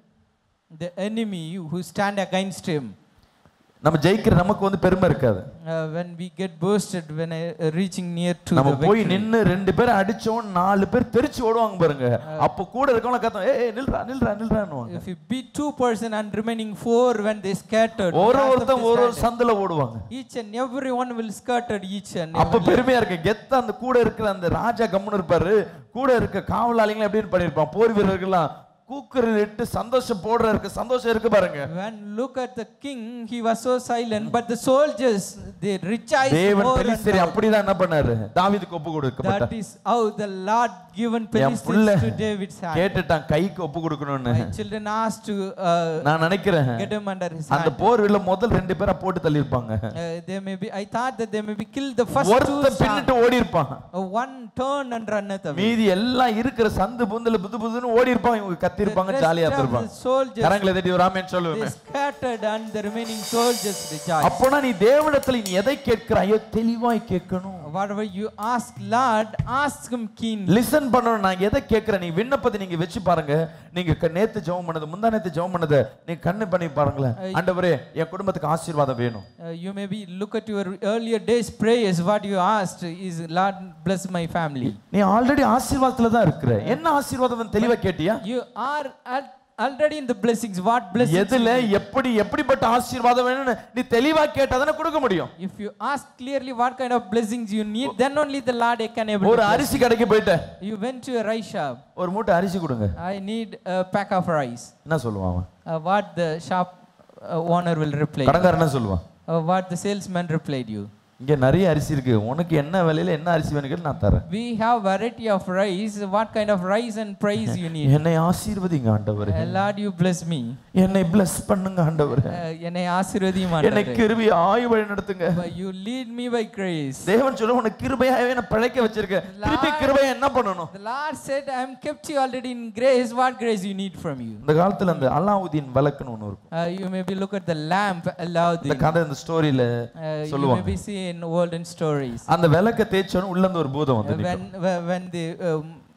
the enemy who stand against him நம்ம ஜெயிக்கிற நமக்கு வந்து பெருமை இருக்காது uh, when we get boasted when I, uh, reaching near to நம்ம the போய் victory. நின்னு ரெண்டு பேர் அடிச்சோம் நாலு பேர் தெரிச்சு ஓடுவாங்க பாருங்க அப்ப கூட இருக்கவங்கள கத்தம் ஏய் ஏய், நில்றா நில்றா நில்றான்னுவாங்க if you beat two person and remaining four when they scattered ஒரு the wrath of ஒருத்தன் the ஒரு ஒரு stand, சந்துல ஓடுவாங்க each and every one will scattered each and அப்ப every பெருமையா இருக்கு கெத்த அந்த கூட இருக்கிற அந்த ராஜா கம்முன்னு இருப்பாரு கூட இருக்க காவலாளிகள் எப்படின்னு பண்ணிருப்பான் போர் வீரர்கள்லாம் கூக்குரல் இட்டு சந்தோஷம் போடுற இருக்கு சந்தோஷம் இருக்கு பாருங்க when look at the king he was so silent but the soldiers they rejoiced தேவன் more and பெலிஸ்தரி more. அப்படிதான் என்ன பண்ணாரு தாவீதுக்கு ஒப்பு கொடுக்கப்பட்டார் that is how the lord given என் புள்ள Philistines to david's hand கேட்டுட்டான் கைக்கு ஒப்பு கொடுக்கணும்னு my children asked to uh, நான் நினைக்கிறேன் get him under his அந்த hand போர் வீல முதல் ரெண்டு பேரை போட்டு தள்ளியிருப்பாங்க Uh, they may be i thought that they may be killed the first two ஒருத்தன் son. பின்னிட்டு ஓடி இருப்பான் Uh, one turn and runneth away மீதி எல்லாம் இருக்கிற சந்து புந்துல புது புதுன்னு ஓடி இருப்பாங்க இவங்க கத்தி இருப்பாங்க The rest ஜாலியா of the இருப்பாங்க soldiers கரங்களை தட்டி ஒரு ஆமென் they சொல்லுவேன் scattered and the remaining soldiers rejoiced அப்போனா நீ தேவனிடத்துல நீ எதை கேட்கிறாயோ தெளிவாய் கேட்கணும் whatever you ask lord ask him keenly listen பண்ணணும் நான் எதை கேட்கிறேன் நீ விண்ணப்பத்தை நீங்க வச்சு பாருங்க நீங்க க- நேத்து ஜெபம் பண்ணது முந்தா நேத்து ஜெபம் பண்ணது நீங்க கண்ணு பண்ணி பாருங்களேன் ஆண்டவரே என் குடும்பத்துக்கு ஆசீர்வாதம் வேணும் Uh, you maybe look at your earlier days prayers what you asked is lord bless my family நீ ஆல்ரெடி ஆசீர்வாதத்துல தான் இருக்கிற என்ன ஆசீர்வாதம் தெளிவா கேட்டியா you are at, already in the blessings what blessings எதுல எப்படி எப்படிப்பட்ட ஆசீர்வாதம் வேணும்னு நீ தெளிவா கேட்டாதானே கொடுக்க முடியும் if you ask clearly what kind of blessings you need then only the lord can able ஒரு to bless. அரிசி கடைக்கு போயிட்ட you went to a rice shop ஒரு மூட்டை அரிசி கொடுங்க i need a pack of rice என்ன சொல்லுவான் அவன் uh, what the shop uh, owner will reply கடைக்காரன் என்ன சொல்லுவான் uh, what the salesman replied you இங்க நிறைய அரிசி இருக்கு உனக்கு என்ன விலையில என்ன அரிசி வேணும் கேட்டு நான் தரேன் we have variety of rice what kind of rice and price you need என்னை ஆசீர்வதிங்க ஆண்டவரே Uh, lord you bless me என்னை bless பண்ணுங்க ஆண்டவரே Uh, என்னை ஆசீர்வதியும் என்னை ஆண்டவரே. கிருபி ஆய் வழி நடத்துங்க But you lead me by grace தேவன் சொல்ல உனக்கு கிருபையாவே நான் பிழைக்க வச்சிருக்க திருப்பி கிருபையா என்ன பண்ணணும் the lord said i am kept you already in grace what grace you need from you இந்த காலத்துல அந்த அலாவுதீன் விளக்குன்னு ஒண்ணு இருக்கும் Uh, you maybe look at the lamp allowed இந்த கதை இந்த ஸ்டோரியில uh, you சொல்லுவாங்க maybe see in olden stories அந்த விளக்க தேய்ச்சோன்னு உள்ள இருந்து ஒரு பூதம் வந்து நிக்கும். when when when the um,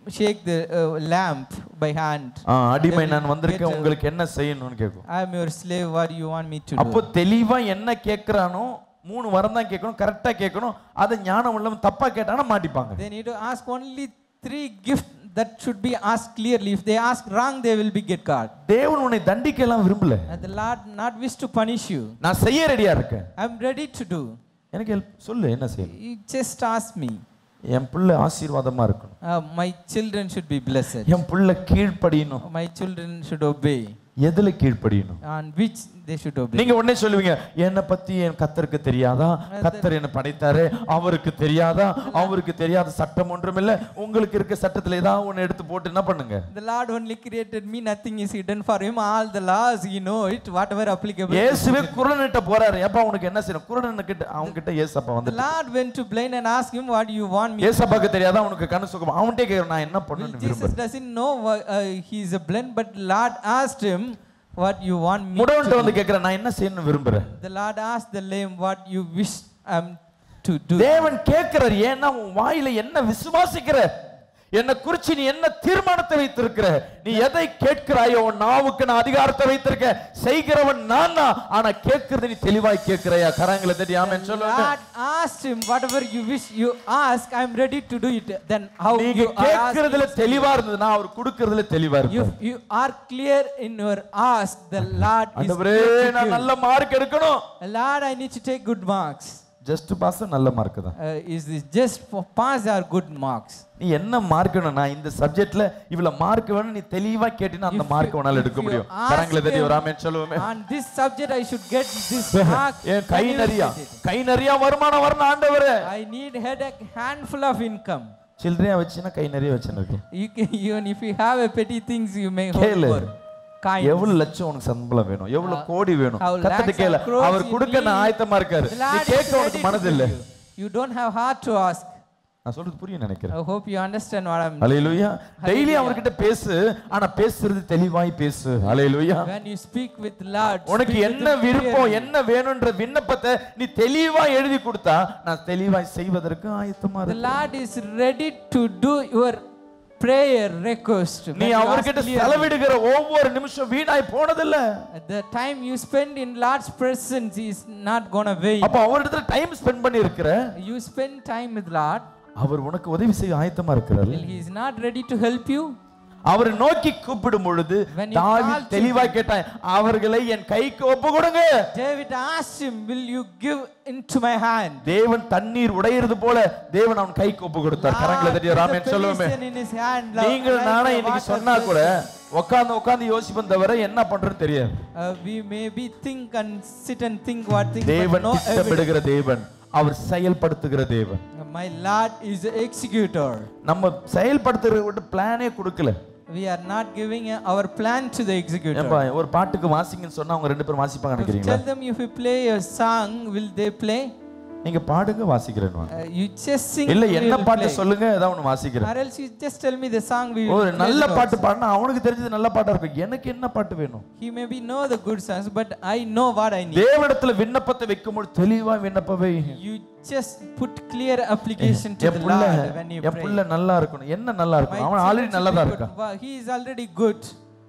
shake the uh, lamp by hand. ஆ, அடிமை Then நான் we வந்திருக்கேன் get, uh, உங்களுக்கு என்ன செய்யணும்னு கேட்கும் I am your slave. What do you want me to அப்போ do? தெளிவா என்ன கேட்கிறானோ மூணு வரம் தான் கேட்கணும் கரெக்டா கேட்கணும் அதை ஞானம் உள்ளவன் தப்பா கேட்டானா மாட்டிப்பாங்க They need to ask only three gifts that should be asked clearly. If they ask wrong, they will be get caught. தேவன் உன்னை தண்டிக்க எல்லாம் விரும்பல And the Lord not wish to punish you. நான் செய்ய ரெடியா இருக்கேன் I'm ready to do. எனக்கு help சொல்லு என்ன செய்யணும் You just ask me. என் பிள்ளை ஆசீர்வாதமா இருக்கணும் Uh, my children should be blessed. என் பிள்ளை கீழ்ப்படியணும் My children should obey. எதுல கீழ்ப்படியணும் On which they should obey. நீங்க உடனே சொல்லுவீங்க என்னை பத்தி என் கத்தருக்கு தெரியாதா கத்தர் என்ன படைத்தாரு அவருக்கு தெரியாதா அவருக்கு தெரியாத சட்டம் ஒன்றும் இல்ல உங்களுக்கு இருக்க சட்டத்துல ஏதாவது ஒண்ணு எடுத்து போட்டு என்ன பண்ணுங்க The Lord only created me, nothing is hidden for him. All the laws, he know it, whatever applicable. to இயேசுவே குருடனிட்ட போறாரு எப்ப உனக்கு என்ன செய்யணும் குருடன் கிட்ட அவங்க கிட்ட ஏசப்பா The வந்து Lord went to blind and asked him, What do you want me to ஏசப்பாக்கு தெரியாதா உனக்கு கண்ணு சுகம் அவன்கிட்ட கேக்குறேன் நான் என்ன Well, பண்ணணும்னு Jesus விரும்புறேன் doesn't know why, uh, he is a blind, but Lord asked him, What you want me முடவன்ட்ட to வந்து do. கேக்குறேன் நான் என்ன செய்யணும்னு விரும்புறேன் The Lord asked the lame, What you wish um, to do. தேவன் கேட்கிறார் ஏன்னா உன் வாயில என்ன விசுவாசிக்கிற என்னை குறிச்சு நீ என்ன தீர்மானத்தை வைத்திருக்கிற நீ எதை கேட்கிறாயோ உன் நாவுக்கு நான் அதிகாரத்தை வைத்திருக்க செய்கிறவன் நான் தான் ஆனா கேட்கறது நீ தெளிவாய் கேட்கிறாயா கரங்களை தட்டி ஆமென் சொல்லுங்க Lord asked him, Whatever you wish you ask, I'm ready to do it. Then how நீங்க you are கேட்கறதுல asking, தெளிவா இருந்ததுன்னா அவர் கொடுக்கறதுல தெளிவா if இருப்பார் you are clear in your ask, the Lord is ஆண்டவரே clear to நான் give. நல்ல மார்க் எடுக்கணும் Lord, I need to take good marks. Just pass நல்ல மார்க் தான் Uh, is this just for pass or good marks? நீ என்ன mark நான் இந்த சப்ஜெக்ட்ல இவ்வளவு மார்க் வேணும் நீ தெளிவா கேட்டினா அந்த If you- மார்க் உன்னால if எடுக்க you முடியும் ask கரங்களை தட்டி him ஒரு ஆமென் சொல்லுவோமே On this subject, I should get this mark. N guy then you will நிறையா get it. கை நிறையா வருமானம் வரணும் ஆண்டவரே I need had a handful of income. சில்லறையா வச்சுன்னா கை நிறைய வச்சுருக்கு You can, even if you have a petty things, you may hold கேளு. for. Kind. எவ்வளவு லட்சம் உனக்கு சம்பளம் வேணும் எவ்வளவு கோடி வேணும் how கத்தட்டு lakhs கேளு or crores அவர் you கொடுக்க நான் need. ஆயத்தமா இருக்காரு The நீ Lord is கேட்க ready உனக்கு to மனது give இல்ல you. You don't have heart to ask. நான் சொல்றது புரிய நினைக்கிறேன் I hope you understand what I'm அலையிலுயா டெய்லி அவர்கிட்ட பேசு ஆனா பேசுறது தெளிவாய் பேசு அலையிலுயா When you speak with Lord, உனக்கு speak with என்ன him விருப்பம் clearly. என்ன வேணும்ன்ற விண்ணப்பத்தை நீ தெளிவா எழுதி கொடுத்தா நான் தெளிவாய் செய்வதற்கு ஆயத்தமா The இருக்கேன் Lord is ready to do your prayer request. நீ when you ask அவர்கிட்ட clearly. செலவிடுகிற ஒவ்வொரு நிமிஷம் வீணாய் போனதில்ல The time you spend in Lord's presence is not gonna waste. அப்ப அவரிடத்துல டைம் ஸ்பெண்ட் பண்ணி இருக்கிற You spend time with Lord, அவர் உனக்கு உதவி செய்ய ஆயத்தமா இருக்கிறாரு well, He is not ready to help you. அவர் நோக்கி கூப்பிடும் பொழுது When you தாவீது call to தெளிவா கேட்டான் அவர்களை என் கைக்கு ஒப்பு கொடுங்க David asked him, Will you give into my hand? தேவன் தண்ணீர் உடையிறது போல தேவன் அவன் கைக்கு ஒப்பு கொடுத்தார் கரங்களை Lord தட்டி put the ராமன் சொல்லுவோமே Philistine in his hand, நீங்கள் like நானே the இன்னைக்கு water சொன்னா கூட vessel. உட்கார்ந்து உட்கார்ந்து யோசிப்பேன் தவிர என்ன பண்றதுன்னு தெரியாது Uh, we maybe think and sit and think what things, but தேவன் no evidence. திட்டமிடுகிற தேவன் அவர் செயல்படுத்துகிற தேவன் My Lord is the executor. நம்ம செயல்படுத்துகிற பிளானே கொடுக்கல We are not giving uh, our plan to the executor. ஏன்பா ஒரு பாட்டுக்கு வாசிங்கன்னு சொன்னா அவங்க ரெண்டு பேரும் வாசிப்பாங்க நினைக்கிறீங்களா Tell them if you play a song, will they play? நீங்க பாடுங்க வாசிக்கிறேன் Uh, you just sing. இல்ல we என்ன will பாட்டு play. சொல்லுங்க ஏதாவது ஒண்ணு வாசிக்கிறேன் Or else you just tell me the song we will ஒரு play நல்ல the notes. பாட்டு பாடினா அவனுக்கு தெரிஞ்சது நல்ல பாட்டா இருக்கும் எனக்கு என்ன பாட்டு வேணும் He maybe know the good songs, but I know what I need. தேவனிடத்துல விண்ணப்பத்தை வைக்கும்போது தெளிவா விண்ணப்பவை You just put clear application to N the புள்ள Lord when you N pray. புள்ள நல்லா இருக்கணும் என்ன நல்லா My இருக்கணும் அவன் children ஆல்ரெடி should நல்லா be தான் good. இருக்கான் Wow, he is already good.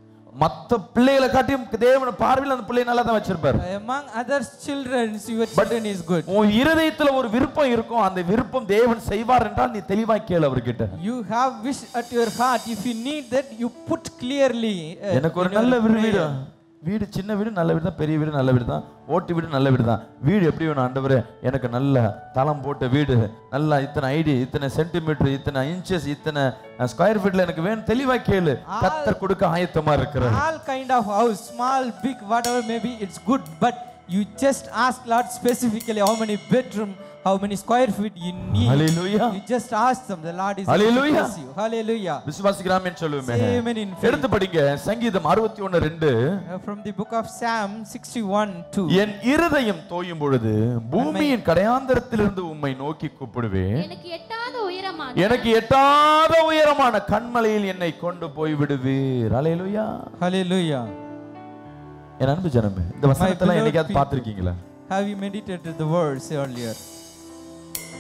மத்த பிள்ளைகளை காட்டியும் தேவன பார்வையில் அந்த பிள்ளையை நல்லா தான் வச்சிருப்பாரு Among other children, your children is good. உன் இருதயத்துல ஒரு விருப்பம் இருக்கும் அந்த விருப்பம் தேவன் செய்வார் என்றால் நீ தெளிவாய் கேளு அவர்கிட்ட You have wish at your heart. If you need that, you put clearly. uh, எனக்கு ஒரு in your நல்ல வீடு வீடு prayer. வீடு சின்ன வீடு நல்ல வீடு தான் பெரிய வீடு நல்ல வீடு தான் ஓட்டு வீடு நல்ல வீடு தான் வீடு எப்படி வேணும் ஆண்டவரே எனக்கு நல்ல தளம் போட்ட வீடு நல்லா இத்தனை ஐடி இத்தனை சென்டிமீட்டர் இத்தனை இன்ச்சஸ் இத்தனை ஸ்கொயர் ஃபீட்ல எனக்கு வேணும் தெளிவா கேளு கத்தர் கொடுக்க ஆயத்தமா இருக்கிறார் All kind of house, small, big, whatever maybe, it's good. But you just ask Lord specifically how many bedroom, how many square feet you need. Hallelujah. You just ask them. The Lord is able to Hallelujah. bless you. Hallelujah. விசுவாசிக்கிறாமே சொல்லுவேன் Say amen in faith. எடுத்து படிங்க சங்கீதம் அறுபத்தி ஒண்ணு ரெண்டு Uh, From the book of Psalm 61 2. என் இருதயம் தோயும் பொழுது பூமியின் கடையாந்தரத்திலிருந்து உம்மை நோக்கி கூப்பிடுவேன் எனக்கு எட்டாத உயரமான எனக்கு எட்டாத உயரமான கண்மலையில் என்னை கொண்டு போய் விடுவீர் அலையலுயா Hallelujah. என் அன்பு ஜனமே இந்த வசனத்தெல்லாம் beloved என்னைக்காவது people. பார்த்திருக்கீங்களா Have you meditated the words earlier?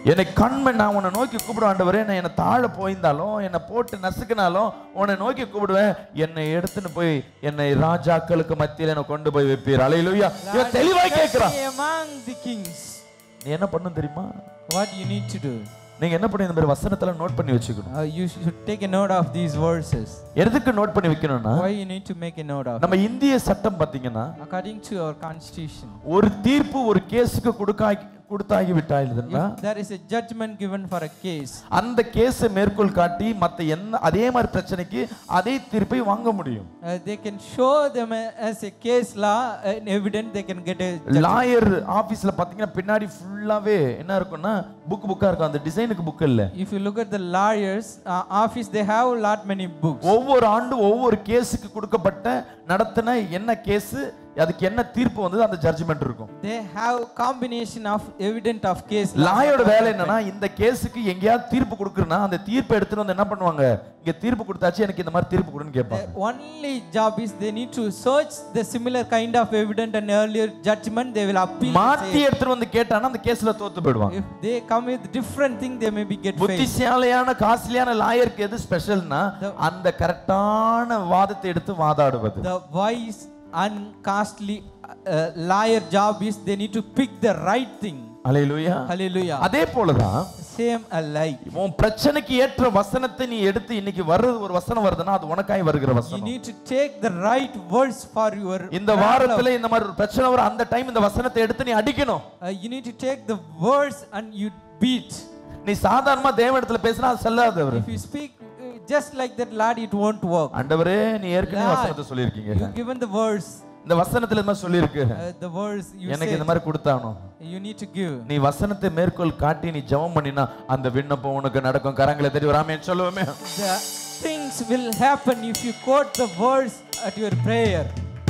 என்னை கண்மன் நான் உன்னை நோக்கி கூப்பிடுவேன் ஆண்டவரே நான் என்னை தாழ போயிருந்தாலும் என்னை போட்டு நசுக்கினாலும் உன்னை நோக்கி கூப்பிடுவேன் என்னை எடுத்துன்னு போய் என்னை ராஜாக்களுக்கு மத்தியில என்னை கொண்டு போய் வைப்பீர் அலையிலுயா இவன் தெளிவாய் கேட்கிறான் Set me among the kings. நீ என்ன பண்ணும் தெரியுமா What you need to do? நீங்க என்ன பண்ணி இந்த மாதிரி வசனத்துல நோட் பண்ணி வச்சுக்கணும் Uh, you should take a note of these verses. எதுக்கு நோட் பண்ணி வைக்கணும்னா Why you need to make a note of? நம்ம இந்திய சட்டம் பாத்தீங்கன்னா According to our constitution, ஒரு தீர்ப்பு ஒரு கேஸுக்கு கொடுக்காகி கொடுத்தாகி விட்டாயிருந்தா if there is a judgment given for a case, அந்த கேஸை மேற்கோள் காட்டி மத்த என்ன அதே மாதிரி பிரச்சனைக்கு அதே தீர்ப்பை வாங்க முடியும் uh, they can show them a- as a case law, an evidence, they can get a lawyer ஆபீஸ்ல பாத்தீங்கன்னா பின்னாடி ஃபுல்லாவே என்ன இருக்கும்னா புக் புக்கா இருக்கும் அந்த டிசைனுக்கு புக் இல்ல If you look at the lawyers' uh, office, they have a lot many books. ஒவ்வொரு ஆண்டு ஒவ்வொரு கேஸுக்கு கொடுக்கப்பட்ட நடத்தின என்ன கேஸ் அதுக்கு என்ன தீர்ப்பு வந்தது அந்த ஜட்ஜ்மெண்ட் இருக்கும் They have combination of evidence of case law. லாயோட வேலை என்னன்னா இந்த கேஸுக்கு எங்கேயாவது தீர்ப்பு கொடுக்குறனா அந்த தீர்ப்பை எடுத்துட்டு வந்து என்ன பண்ணுவாங்க இங்க தீர்ப்பு கொடுத்தாச்சு எனக்கு இந்த மாதிரி தீர்ப்பு கொடுன்னு கேட்பாங்க The only job is they need to search the similar kind of evidence and earlier judgment. They will appeal. and மாத்தி say, எடுத்துட்டு வந்து கேட்டானா அந்த கேஸ்ல தோத்து போயிடுவாங்க If they come with different thing, they maybe get failed. புத்திசாலியான காஸ்ட்லியான லாயருக்கு எது ஸ்பெஷல்னா அந்த கரெக்டான வாதத்தை எடுத்து வாதாடுவது The wise and costly uh, lawyer job is they need to pick the right thing. அலையிலுயா Hallelujah. அதே போலதான் Same alike. உன் பிரச்சனைக்கு ஏற்ற வசனத்தை நீ எடுத்து இன்னைக்கு வர்றது ஒரு வசனம் வருதுன்னா அது உனக்காய் வருகிற You வசனம் need to take the right words for your இந்த problem. வாரத்துல இந்த மாதிரி ஒரு பிரச்சனை வரும் அந்த டைம் இந்த வசனத்தை எடுத்து நீ அடிக்கணும் Uh, you need to take the words and you beat. நீ சாதாரணமா தேவனிடத்துல பேசினா அது செல்லாது அவரு If you speak uh, just like that, Lord, it won't work. ஆண்டவரே நீ ஏற்கனவே Lord, வசனத்தை சொல்லியிருக்கீங்க You given the words, இந்த வசனத்துல இந்த மாதிரி சொல்லியிருக்கு uh, the words you எனக்கு இந்த said, மாதிரி கொடுத்தானோ you need to give. நீ வசனத்தை மேற்கோள் காட்டி நீ ஜெபம் பண்ணினா அந்த விண்ணப்பம் உனக்கு நடக்கும் கரங்களை தெரிய வராமே சொல்லுவோமே The things will happen if you quote the words at your prayer.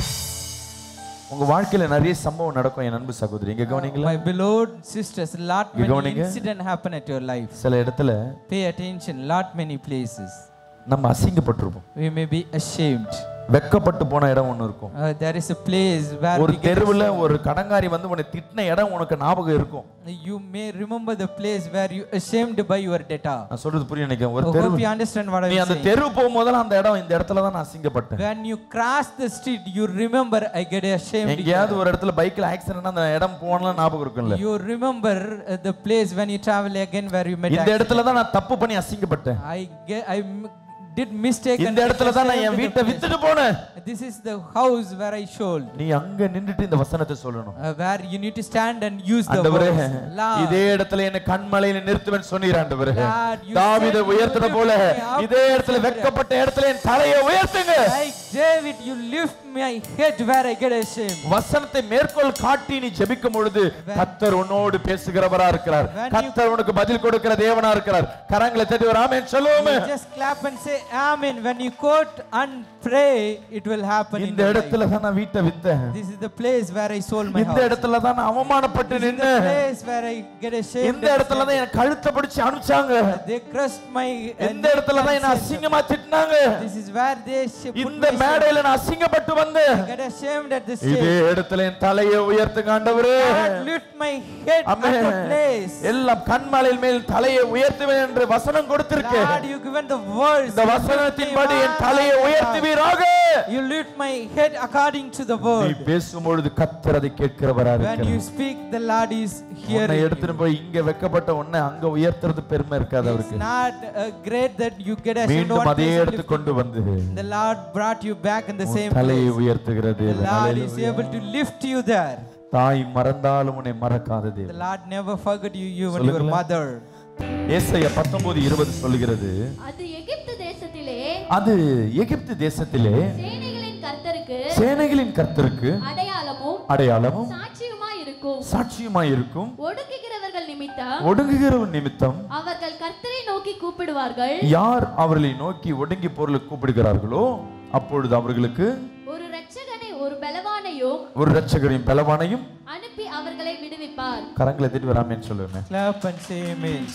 உங்க வாழ்க்கையில நிறைய சம்பவம் நடக்கும் என் அன்பு சகோதரி இங்க கவனிங்களா My beloved sisters, lot You many கவனிங்க. incident happen at your life. சில இடத்துல Pay attention, lot many places. நம்ம அசிங்கப்பட்டிருப்போம் We may be ashamed. வெக்கப்பட்டு போன இடம் ஒண்ணு இருக்கும் Uh, there is a place where ஒரு we get தெருவுல ஒரு கடங்காரி வந்து உன்னை திட்டின இடம் உனக்கு ஞாபகம் இருக்கும் you may remember the place where you ashamed by your data. நான் சொல்றது புரிய நினைக்கிறேன் I ஒரு தெரு hope you understand what நீ I'm அந்த saying. தெரு போகும்போதெல்லாம் அந்த இடம் இந்த இடத்துல தான் நான் அசிங்கப்பட்டேன் When you cross the street, you remember I get ashamed. எங்கேயாவது ஒரு இடத்துல பைக்ல ஆக்சிடென்ட் அந்த இடம் போனலாம் ஞாபகம் இருக்கும்ல You remember uh, the place when you travel again where you met. இந்த accident. இடத்துல தான் நான் தப்பு பண்ணி அசிங்கப்பட்டேன் I get, I m- did mistake. and இந்த get இடத்துல தான் நான் ashamed என் in the வீட்டை place. வித்துட்டு போனேன் This is the house where I showed. நீ அங்க நின்னுட்டு இந்த வசனத்தை சொல்லணும் Uh, where you need to stand and use the ஆண்டவரே words. Lord, இதே இடத்துல என்ன கண்மலையில நிறுத்துவேன் சொன்னீர் ஆண்டவரே Lord, you தாவீதை said you உயர்த்தின lift போல me up இதே to இடத்துல Savior. வெட்கப்பட்ட இடத்துல என் தலையை உயர்த்துங்க like David, you lift my head where I get ashamed. வசனத்தை மேற்கோள் காட்டி நீ ஜெபிக்கும் பொழுது கத்தர் உன்னோடு பேசுகிறவரா இருக்கிறார் When you- கத்தர் உனக்கு பதில் கொடுக்கிற தேவனா இருக்கிறார் கரங்களை தட்டி ஒரு ஆமென் சொல்லுவோமே You just clap and say Amen. When you quote and pray, it will happen in இந்த your life. இடத்துல தான் நான் வீட்டை வித்தேன் This is the place where I sold my இந்த house. இடத்துல தான் நான் அவமானப்பட்டு This is நின்னு the place where I get ashamed. இந்த இடத்துல தான் என் கழுத்தை பிடிச்சு அனுப்பிச்சாங்க They crushed my. uh, இந்த இடத்துல தான் என்ன அசிங்கமா திட்டினாங்க This is where they sh- put இந்த my மேடையில நான் அசிங்கப்பட்டு வந்தேன் I get ashamed at this இதே stage. இடத்துல என் தலையை உயர்த்துங்க ஆண்டவரே God lift my head at amen. the place. எல்லாம் கண்மலையில் மேல் தலையை உயர்த்துவேன் என்று வசனம் கொடுத்திருக்கு Lord, you given the words. இந்த வசனத்தின்படி என் தலையை உயர்த்துவீராக You lift my head according to the நீ word. பேசும்பொழுது கத்தர் அதை கேட்கிறவரா When இருக்கிறார் you speak, the Lord is உன்னை hearing. you. எடுத்துட்டு போய் இங்க வெக்கப்பட்ட உன்னை அங்க உயர்த்துறது பெருமை இருக்காது It's அவருக்கு not uh, great that you get ashamed. மீண்டும் One அதே place and எடுத்து lift கொண்டு வந்து The Lord brought you back in the same உன் தலையை place. உயர்த்துகிறது The Lord is able to lift you there. தாய் மறந்தாலும் உன்னை மறக்காத The தேவன் Lord never forgot you, even your சொல்லுங்களேன். mother. ஏசாயா பத்தொன்பது இருபது சொல்லுகிறது அது எகிப்து தேசத்திலே அது எகிப்து தேசத்திலே சேனைகளின் கர்த்தருக்கு சேனைகளின் கர்த்தருக்கு அடையாளமும் அடையாளமும் சாட்சியுமா இருக்கும் சாட்சியுமாய் இருக்கும் ஒடுக்குகிறவர்கள் நிமித்தம் ஒடுங்குகிறவன் நிமித்தம் அவர்கள் கர்த்தரை நோக்கி கூப்பிடுவார்கள் யார் அவர்களை நோக்கி ஒடுங்கி பொருளை கூப்பிடுகிறார்களோ அப்பொழுது அவர்களுக்கு ஒரு இரட்சகனை ஒரு பலவானையும் ஒரு இரட்சகரையும் பலவானையும் அனுப்பி அவர்களை விடுவிப்பார் கரங்களை திட்டு வராமேன்னு சொல்லுவேன் Clap and say amen.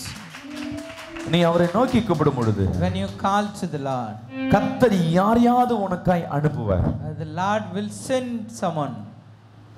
நீ அவரை நோக்கி கூப்பிடும் பொழுது When you call to the Lord, கத்தர் யாரையாவது உனக்காய் அனுப்புவார் uh, the Lord will send someone.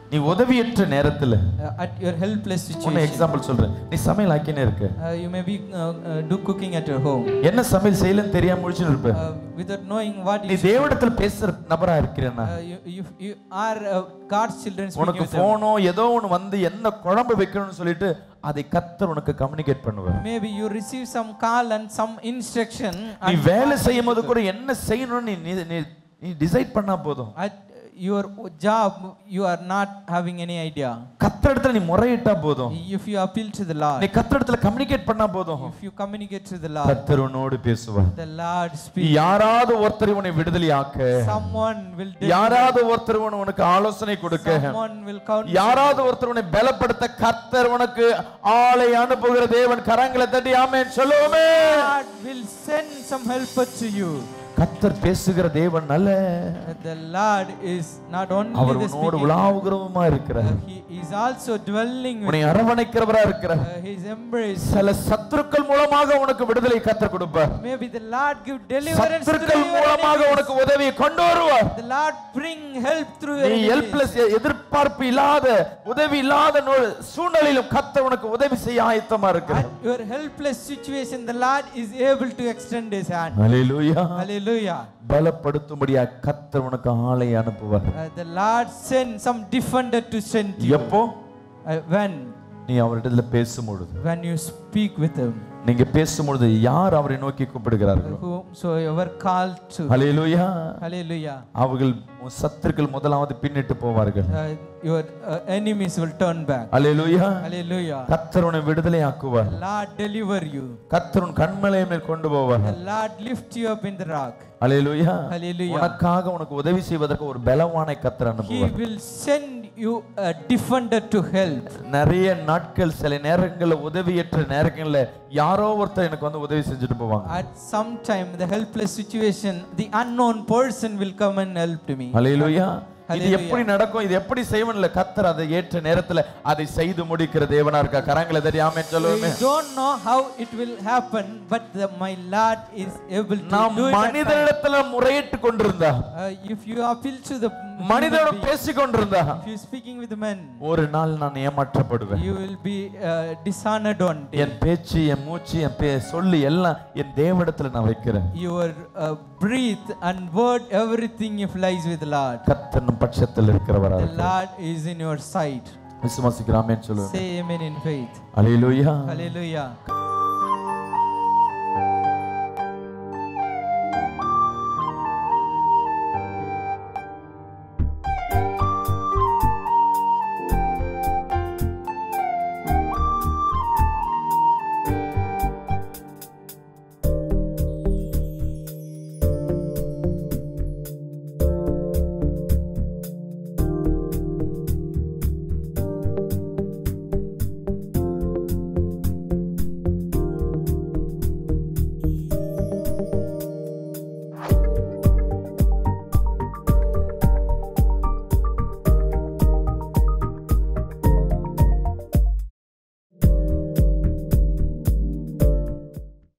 நீ உதவியற்ற நேரத்துல uh, at your helpless உன்னை situation. எக்ஸாம்பிள் சொல்றேன் நீ சமையல் ஆக்கினே இருக்க Uh, you may be uh, uh, do cooking at your home என்ன சமையல் செய்யலன்னு தெரியாம முடிச்சுன்னு இருப்ப uh, without knowing what நீ you, should- தேவனிடத்துல பேசுற நபரா இருக்கிறேன்னா uh, you, you, you are uh, God's children speaking உனக்கு with them. போனோ ஏதோ ஒண்ணு வந்து என்ன குழம்பு வைக்கணும்னு சொல்லிட்டு அதை கத்தர் உனக்கு கம்யூனிகேட் பண்ணுவார் Maybe you receive some call and some instruction. நீ and வேலை செய்யும் போது கூட என்ன செய்யணும்னு நீ- நீ நீ- நீ டிசைட் பண்ணா போதும் At your job, you are not having any idea. கத்தர் இடத்துல நீ முறையிட்டா போதும் If you appeal to the Lord, நீ கத்தர் இடத்துல கம்யூனிகேட் பண்ணா போதும் if you communicate to the Lord, கத்தர் உன்னோடு பேசுவார் the Lord நீ speaks. யாராவது ஒருத்தர் உன்னை விடுதலையாக்க Someone will deliver. யாராவது ஒருத்தர் உன- உனக்கு ஆலோசனை கொடுக்க Someone will count. யாராவது ஒருத்தர் உன்னை பலப்படுத்த கர்த்தர் உனக்கு ஆளை அனுப்புகிற தேவன் கரங்களை தட்டி ஆமென் சொல்லுவோமே God will send some helper to you. கர்த்தர் பேசுகிற தேவன் அல்ல The Lord is not only our the உன்னோடு speaking. உலாவுகிறவமா இருக்கிறார் uh, He is also dwelling with உன்னை அரவணைக்கிறவரா இருக்கிறார் uh, His embrace. சில சத்துருக்கள் மூலமாக உனக்கு விடுதலை கத்தர் கொடுப்பார் Maybe the Lord give deliverance through சத்துருக்கள் your மூலமாக enemies. உனக்கு உதவியை கொண்டு வருவார் The Lord bring help through your நீ enemies. ஹெல்ப்லெஸ் எதிர்பார்ப்பு இல்லாத உதவி இல்லாத நோ- சூழ்நிலையிலும் கத்தர் உனக்கு உதவி செய்ய ஆயத்தமா இருக்கிறார் At your helpless situation, the Lord is able to extend His hand. Hallelujah Hallelujah. பலப்படுத்தும்படியா கத்தர் உனக்கு ஆளை அனுப்புவார் Uh, the Lord send some defender to send you. எப்போ Uh, when? நீ அவரிடத்துல பேசும் பொழுது When you speak with Him. நீங்க பேசும் பொழுது யார் அவரை நோக்கி கூப்பிடுகிறார்களோ Whomsoever called to. Hallelujah Hallelujah. அவர்கள் உன் சத்துருக்கள் முதலாவது பின்னிட்டு போவார்கள் Uh, your uh, enemies will turn back. Hallelujah Hallelujah. கத்தர் உன்னை விடுதலை ஆக்குவார் The Lord deliver you. கத்தர் உன் கண்மலையை மேல் கொண்டு போவார் The Lord lift you up in the rock. Hallelujah Hallelujah. உனக்காக உனக்கு உதவி செய்வதற்கு ஒரு பலவானை கத்தர் He அனுப்புவார் will send you a defender to help. நிறைய நாட்கள் சில நேரங்கள்ல உதவியற்ற நேரங்கள்ல யாரோ ஒருத்தர் எனக்கு வந்து உதவி செஞ்சுட்டு போவாங்க At some time, the helpless situation, the unknown person will come and help to me. ஹalleluya இது Hallelujah. எப்படி நடக்கும் இது எப்படி செய்வன்ல கத்தர் அதை ஏற்ற நேரத்துல அதை செய்து முடிக்கிற தேவனா இருக்கா கரங்களை தெரியாம சொல்லுவோமே We don't know how it will happen, but the, my Lord is able to நாம் do it. at time. மனிதனிடத்துல முறையிட்டு கொண்டிருந்தா Uh, if you appeal to the human மனிதனோட being, பேசி கொண்டிருந்தா if you speaking with men, ஒரு நாள் நான் ஏமாற்றப்படுவேன் you will be uh, dishonored one day. என் பேச்சு என் மூச்சு என் பே சொல்லு எல்லாம் என் தேவனிடத்துல நான் வைக்கிறேன் Your uh, breath and word, everything if lies with the Lord. கத்தர் நம் பட்சத்தில் இருக்கிறவரா The இருக்கிறார். Lord is in your sight. விசுவாசிக்கிறாமே சொல்லுவேன் Say amen in faith. Hallelujah Hallelujah.